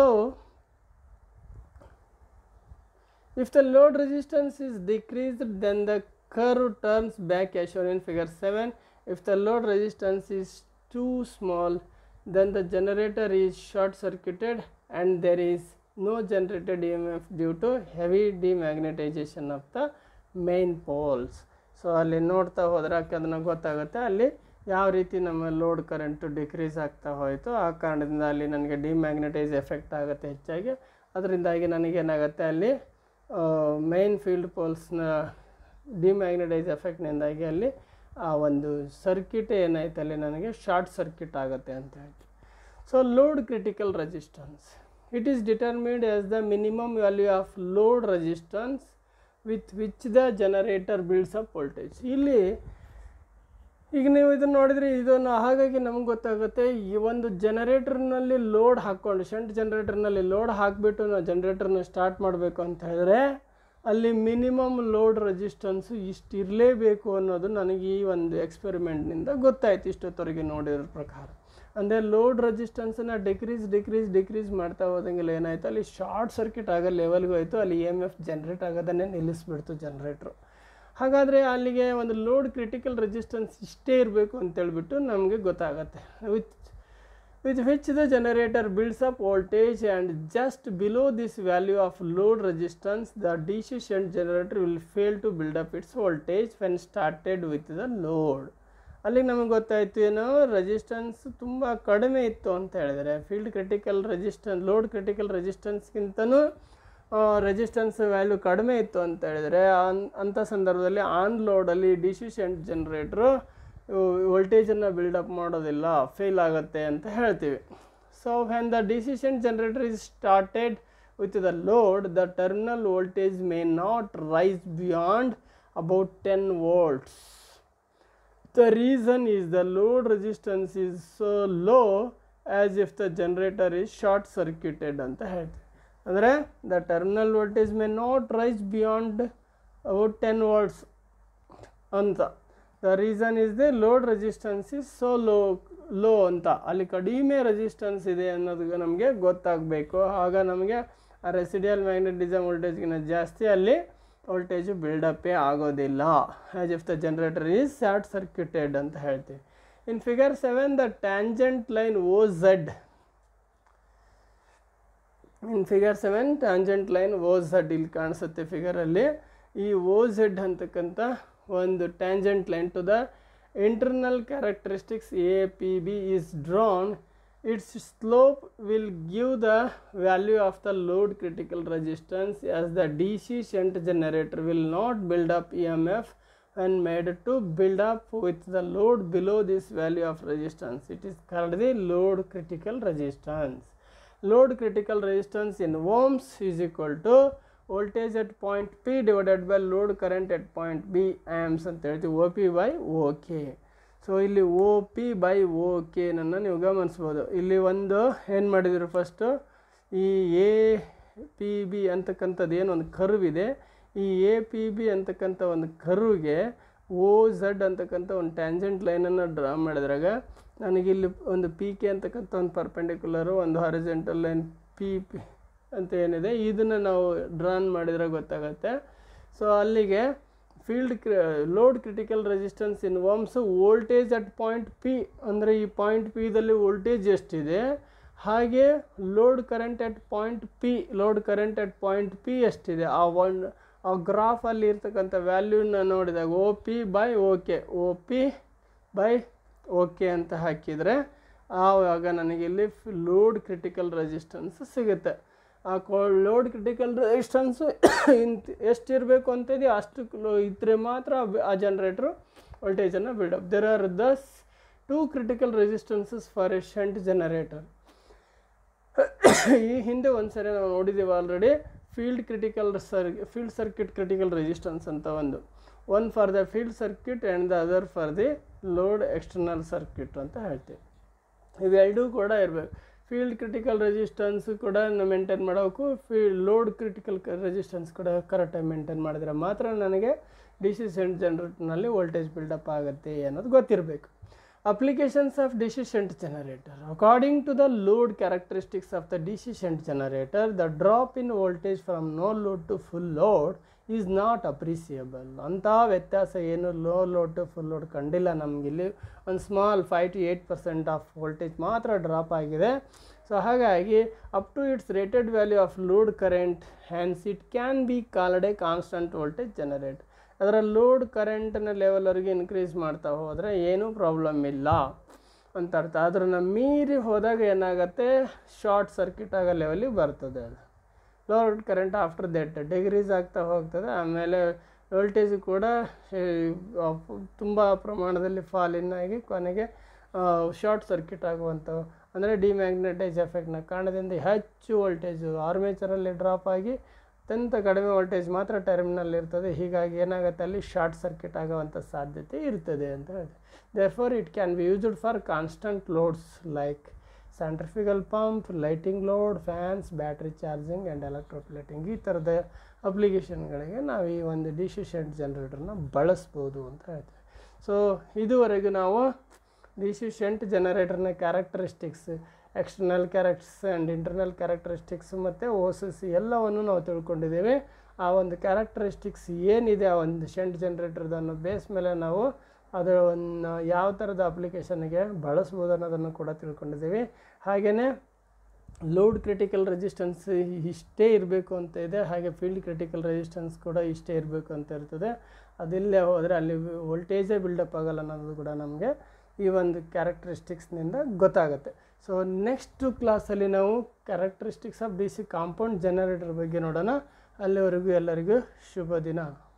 If the load resistance is decreased, then the curve turns back as shown in figure 7. If the load resistance is too small, then the generator is short circuited and there is no generated EMF due to heavy demagnetization of the main poles. So ಅಲ್ಲಿ ನೋಡ್ತಾ ಹೋದ್ರೆ ಅದನ್ನು ಗೊತ್ತಾಗುತ್ತೆ ಅಲ್ಲಿ ಯಾವ ರೀತಿ ನಮ್ಮ load current decrease ಆಗ್ತಾ ಹೋಯಿತು ಆ ಕಾರಣದಿಂದ ಅಲ್ಲಿ ನನಗೆ ಡಿಮ್ಯಾಗ್ನೆಟೈಸ್ ಎಫೆಕ್ಟ್ ಆಗುತ್ತೆ ಹೆಚ್ಚಾಗಿ ಅದರಿಂದಾಗಿ ನನಗೇನಾಗುತ್ತೆ ಅಲ್ಲಿ ಮೈನ್ ಫೀಲ್ಡ್ ಪೋಲ್ಸ್ನ ಡಿಮ್ಯಾಗ್ನೆಟೈಸ್ ಎಫೆಕ್ಟ್ನಿಂದಾಗಿ ಅಲ್ಲಿ ಆ ಒಂದು ಸರ್ಕ್ಯೂಟ್ ಏನಾಯ್ತು ಅಲ್ಲಿ ನನಗೆ ಶಾರ್ಟ್ ಸರ್ಕ್ಯೂಟ್ ಆಗುತ್ತೆ ಅಂತ ಹೇಳಿ so load critical resistance it is determined as the minimum value of load resistance with which the generator builds up voltage ಇಲ್ಲಿ ಈಗ ನೀವು ಇದನ್ನು ನೋಡಿದ್ರೆ ಇದನ್ನು ಹಾಗಾಗಿ ನಮ್ಗೆ ಗೊತ್ತಾಗುತ್ತೆ ಈ ಒಂದು ಜನರೇಟರ್ನಲ್ಲಿ ಲೋಡ್ ಹಾಕ್ಕೊಂಡು ಶಂಟ್ ಜನರೇಟರ್ನಲ್ಲಿ ಲೋಡ್ ಹಾಕಿಬಿಟ್ಟು ನಾವು ಜನರೇಟರ್ನ ಸ್ಟಾರ್ಟ್ ಮಾಡಬೇಕು ಅಂತ ಹೇಳಿದ್ರೆ ಅಲ್ಲಿ ಮಿನಿಮಮ್ ಲೋಡ್ ರೆಸಿಸ್ಟೆನ್ಸು ಇಷ್ಟು ಇರಲೇಬೇಕು ಅನ್ನೋದು ನನಗೆ ಈ ಒಂದು ಎಕ್ಸ್ಪೆರಿಮೆಂಟ್ನಿಂದ ಗೊತ್ತಾಯ್ತು ಇಷ್ಟೊತ್ತವರೆಗೆ ನೋಡಿರೋ ಪ್ರಕಾರ ಅಂದರೆ ಲೋಡ್ ರೆಸಿಸ್ಟೆನ್ಸನ್ನು ಡಿಕ್ರೀಸ್ ಡಿಕ್ರೀಸ್ ಡಿಕ್ರೀಸ್ ಮಾಡ್ತಾ ಹೋದಂಗೆಲ್ಲ ಏನಾಯಿತು ಅಲ್ಲಿ ಶಾರ್ಟ್ ಸರ್ಕ್ಯೂಟ್ ಆಗೋ ಲೆವೆಲ್ಗೂ ಹೋಯಿತು ಅಲ್ಲಿ ಎಮ್ ಎಫ್ ಜನ್ರೇಟ್ ಆಗೋದನ್ನೇ ನಿಲ್ಲಿಸ್ಬಿಡ್ತು ಜನ್ರೇಟ್ರು ಹಾಗಾದರೆ ಅಲ್ಲಿಗೆ ಒಂದು ಲೋಡ್ ಕ್ರಿಟಿಕಲ್ ರೆಸಿಸ್ಟೆನ್ಸ್ ಇಷ್ಟೇ ಇರಬೇಕು ಅಂತೇಳ್ಬಿಟ್ಟು ನಮಗೆ ಗೊತ್ತಾಗತ್ತೆ with with which the generator builds up voltage and just below this value of load resistance the D C shunt generator will fail to build up its voltage when started with the load ಅಲ್ಲಿಗೆ ನಮಗೆ ಗೊತ್ತಾಯಿತು ಏನೋ resistance ತುಂಬ ಕಡಿಮೆ ಇತ್ತು ಅಂತ ಹೇಳಿದರೆ field critical resistance load critical ರೆಸಿಸ್ಟೆನ್ಸ್ಗಿಂತನೂ ರೆಸಿಸ್ಟೆನ್ಸ್ ವ್ಯಾಲ್ಯೂ ಕಡಿಮೆ ಇತ್ತು ಅಂತ ಹೇಳಿದರೆ ಅನ್ ಅಂಥ ಸಂದರ್ಭದಲ್ಲಿ ಆನ್ ಲೋಡಲ್ಲಿ ಡಿ ಸಿ ಶಂಟ್ ಜನ್ರೇಟ್ರು ವೋಲ್ಟೇಜನ್ನು ಬಿಲ್ಡಪ್ ಮಾಡೋದಿಲ್ಲ ಫೇಲ್ ಆಗುತ್ತೆ ಅಂತ ಹೇಳ್ತೀವಿ so when the D C shunt generator is started with the load the terminal voltage may not rise beyond about ten volts The reason is the load resistance is so low as if the generator is short circuited ಅಂತ ಹೇಳ್ತೀವಿ ಅಂದರೆ the terminal voltage may not rise beyond about ten volts ಅಂತ the reason is the load resistance is so low low ಅಂತ ಅಲ್ಲಿ ಕಡಿಮೆ resistance ಇದೆ ಅನ್ನೋದು ನಮಗೆ ಗೊತ್ತಾಗಬೇಕು ಆಗ ನಮಗೆ ಆ ರೆಸಿಡಿಯಲ್ ಮ್ಯಾಗ್ನೆಟಿಸಮ್ ವೋಲ್ಟೇಜ್ಗಿಂತ ಜಾಸ್ತಿ ಅಲ್ಲಿ ವೋಲ್ಟೇಜು ಬಿಲ್ಡಪ್ಪೇ ಆಗೋದಿಲ್ಲ as if the generator is short circuited ಅಂತ ಹೇಳ್ತೀವಿ in figure seven the tangent line O Z in figure seven tangent line O Z ಇಲ್ಲಿ ಕಾಣಿಸುತ್ತೆ ಫಿಗರಲ್ಲಿ ಈ ಓ ಝೆಡ್ ಅಂತಕ್ಕಂಥ ಒಂದು tangent line to the internal characteristics A P B is drawn its slope will give the value of the load critical resistance as the DC shunt generator will not build up EMF when made to build up with the load below this value of resistance. It is called the load critical resistance. Load critical resistance in ohms is equal to voltage at point P divided by load current at point B amps ಅಂತ ಹೇಳ್ತೀವಿ O P by O K so ಇಲ್ಲಿ O P by ಓ ಕೆನನ್ನು ನೀವು ಗಮನಿಸ್ಬೋದು ಇಲ್ಲಿ ಒಂದು ಏನು ಮಾಡಿದ್ರು first ಈ ಎ ಪಿ ಬಿ ಅಂತಕ್ಕಂಥದ್ದು ಏನು ಒಂದು ಕರ್ವ್ ಇದೆ ಈ ಎ ಪಿ ಬಿ ಅಂತಕ್ಕಂಥ ಒಂದು ಕರ್ವ್ಗೆ ಓ ಝಡ್ ಅಂತಕ್ಕಂಥ ಒಂದು ಟ್ಯಾಂಜೆಂಟ್ ಲೈನನ್ನು ಡ್ರಾ ಮಾಡಿದ್ರಾಗ ನನಗಿಲ್ಲಿ ಒಂದು ಪಿ ಕೆ ಅಂತಕ್ಕಂಥ ಒಂದು ಪರ್ಪೆಂಡಿಕ್ಯುಲರು ಒಂದು ಹಾರಿಜೆಂಟಲ್ ಲೈನ್ ಪಿ ಪಿ ಅಂತ ಏನಿದೆ ಇದನ್ನು ನಾವು ಡ್ರಾನ್ ಮಾಡಿದರೆ ಗೊತ್ತಾಗತ್ತೆ ಸೊ ಅಲ್ಲಿಗೆ ಫೀಲ್ಡ್ ಕ್ರಿ load critical resistance in terms voltage at point P ಅಂದರೆ ಈ ಪಾಯಿಂಟ್ ಪಿದಲ್ಲಿ ವೋಲ್ಟೇಜ್ ಎಷ್ಟಿದೆ ಹಾಗೆ load current at point P load current at point P ಎಷ್ಟಿದೆ ಆ ಒನ್ ಆ ಗ್ರಾಫಲ್ಲಿ ಇರ್ತಕ್ಕಂಥ ವ್ಯಾಲ್ಯೂನ ನೋಡಿದಾಗ O P by O K O P by O K ಅಂತ ಹಾಕಿದರೆ ಆವಾಗ ನನಗಿಲ್ಲಿ ಲೋಡ್ ಕ್ರಿಟಿಕಲ್ ರೆಸಿಸ್ಟೆನ್ಸ್ ಸಿಗುತ್ತೆ ಆ ಕೋ ಲೋಡ್ ಕ್ರಿಟಿಕಲ್ ರೆಸಿಸ್ಟೆನ್ಸು ಇಂತ ಎಷ್ಟಿರಬೇಕು ಅಂತಿದೆ ಅಷ್ಟು ಲೋ- ಇದ್ರೆ ಮಾತ್ರ ಆ ಜನ್ರೇಟ್ರು ವೋಲ್ಟೇಜನ್ನು build up there are thus two critical resistances for a shunt generator ಈ ಹಿಂದೆ ಒಂದ್ಸರಿ ನಾವು ನೋಡಿದ್ದೀವಿ ಆಲ್ರೆಡಿ ಫೀಲ್ಡ್ ಕ್ರಿಟಿಕಲ್ ಸರ್ ಫೀಲ್ಡ್ ಸರ್ಕ್ಯೂಟ್ ಕ್ರಿಟಿಕಲ್ ರೆಸಿಸ್ಟೆನ್ಸ್ ಅಂತ ಒಂದು one for the field circuit and the other for the load external circuit ಅಂತ ಹೇಳ್ತೀವಿ ಇವೆರಡೂ ಕೂಡ ಇರಬೇಕು ಫೀಲ್ಡ್ ಕ್ರಿಟಿಕಲ್ ರೆಸಿಸ್ಟೆನ್ಸ್ ಕೂಡ ಮೇಂಟೈನ್ ಮಾಡಬೇಕು ಫೀಲ್ಡ್ ಲೋಡ್ ಕ್ರಿಟಿಕಲ್ ರೆಸಿಸ್ಟೆನ್ಸ್ ಕೂಡ ಕರೆಕ್ಟಾಗಿ ಮೇಂಟೈನ್ ಮಾಡಿದ್ರೆ ಮಾತ್ರ ನನಗೆ D C shunt ಜನರೇಟರ್ನಲ್ಲಿ voltage build up ಆಗುತ್ತೆ ಅನ್ನೋದು ಗೊತ್ತಿರಬೇಕು applications of DC shunt generator according to the load characteristics of the DC shunt generator the drop in voltage from no load to full load is not appreciable ಅಂಥ ವ್ಯತ್ಯಾಸ ಏನು ಲೋ load to full load ಕಂಡಿಲ್ಲ ನಮಗಿಲ್ಲಿ ಒಂದು small five to eight percent of voltage ಮಾತ್ರ drop ಆಗಿದೆ so ಹಾಗಾಗಿ up to its rated value of load current hence it can be called A constant voltage generate ಅದರ ಲೋಡ್ ಕರೆಂಟ್ನ ಲೆವೆಲ್ವರೆಗೆ increase ಮಾಡ್ತಾ ಹೋದರೆ ಏನೂ ಪ್ರಾಬ್ಲಮ್ ಇಲ್ಲ ಅಂತ ಅರ್ಥ ಅದನ್ನು ಮೀರಿ ಹೋದಾಗ ಏನಾಗುತ್ತೆ ಶಾರ್ಟ್ ಸರ್ಕ್ಯೂಟ್ ಆಗೋ ಲೆವೆಲಿಗೆ ಬರ್ತದೆ ಅದು load current after that decrease ಆಗ್ತಾ ಹೋಗ್ತದೆ ಆಮೇಲೆ ವೋಲ್ಟೇಜ್ ಕೂಡ ತುಂಬ ಪ್ರಮಾಣದಲ್ಲಿ ಫಾಲಿನ್ ಆಗಿ ಕೊನೆಗೆ ಶಾರ್ಟ್ ಸರ್ಕ್ಯೂಟ್ ಆಗುವಂಥವು ಅಂದರೆ ಡಿಮ್ಯಾಗ್ನೆಟೈಸ್ ಎಫೆಕ್ಟ್ನ ಕಾರಣದಿಂದ ಹೆಚ್ಚು ವೋಲ್ಟೇಜು ಆರ್ಮೇಚರಲ್ಲಿ ಡ್ರಾಪ್ ಆಗಿ ಅತ್ಯಂತ ಕಡಿಮೆ ವೋಲ್ಟೇಜ್ ಮಾತ್ರ ಟರ್ಮಿನಲ್ ಇರ್ತದೆ ಹೀಗಾಗಿ ಏನಾಗುತ್ತೆ ಅಲ್ಲಿ ಶಾರ್ಟ್ ಸರ್ಕ್ಯೂಟ್ ಆಗುವಂಥ ಸಾಧ್ಯತೆ ಇರ್ತದೆ ಅಂತ ಹೇಳಿದೆ therefore it can be used for constant loads like centrifugal pump lighting load fans battery charging and electroplating ಈ ಥರದ ಅಪ್ಲಿಕೇಶನ್ಗಳಿಗೆ ನಾವು ಈ ಒಂದು ಡಿಸಿಷೆಂಟ್ ಜನರೇಟರ್ನ ಬಳಸ್ಬೋದು ಅಂತ ಹೇಳ್ತೀವಿ ಸೊ ಇದುವರೆಗೂ ನಾವು ಡಿಸಿಷೆಂಟ್ ಜನರೇಟರ್ನ characteristics external characters and internal characteristics ಮತ್ತು ಓಸಸ್ ಎಲ್ಲವನ್ನು ನಾವು ತಿಳ್ಕೊಂಡಿದ್ದೇವೆ ಆ ಒಂದು ಕ್ಯಾರೆಕ್ಟರಿಸ್ಟಿಕ್ಸ್ ಏನಿದೆ ಆ ಒಂದು ಶೆಂಟ್ ಜನರೇಟರ್ದು ಅನ್ನೋ ಬೇಸ್ ಮೇಲೆ ನಾವು ಅದನ್ನು ಯಾವ ಥರದ ಅಪ್ಲಿಕೇಶನ್ಗೆ ಬಳಸ್ಬೋದು ಅನ್ನೋದನ್ನು ಕೂಡ ತಿಳ್ಕೊಂಡಿದ್ದೀವಿ ಹಾಗೆಯೇ ಲೋಡ್ ಕ್ರಿಟಿಕಲ್ ರೆಸಿಸ್ಟೆನ್ಸ್ ಇಷ್ಟೇ ಇರಬೇಕು ಅಂತ ಇದೆ ಹಾಗೆ ಫೀಲ್ಡ್ ಕ್ರಿಟಿಕಲ್ ರೆಸಿಸ್ಟೆನ್ಸ್ ಕೂಡ ಇಷ್ಟೇ ಇರಬೇಕು ಅಂತ ಇರ್ತದೆ ಅದಿಲ್ಲೇ ಹೋದರೆ ಅಲ್ಲಿ ವೋಲ್ಟೇಜೇ ಬಿಲ್ಡಪ್ ಆಗಲ್ಲ ಅನ್ನೋದು ಕೂಡ ನಮಗೆ ಈ ಒಂದು ಕ್ಯಾರೆಕ್ಟರಿಸ್ಟಿಕ್ಸ್ನಿಂದ ಗೊತ್ತಾಗುತ್ತೆ ಸೊ ನೆಕ್ಸ್ಟ್ ಕ್ಲಾಸಲ್ಲಿ ನಾವು characteristics of D C compound generator ಬಗ್ಗೆ ನೋಡೋಣ ಅಲ್ಲಿವರೆಗೂ ಎಲ್ಲರಿಗೂ ಶುಭ ದಿನ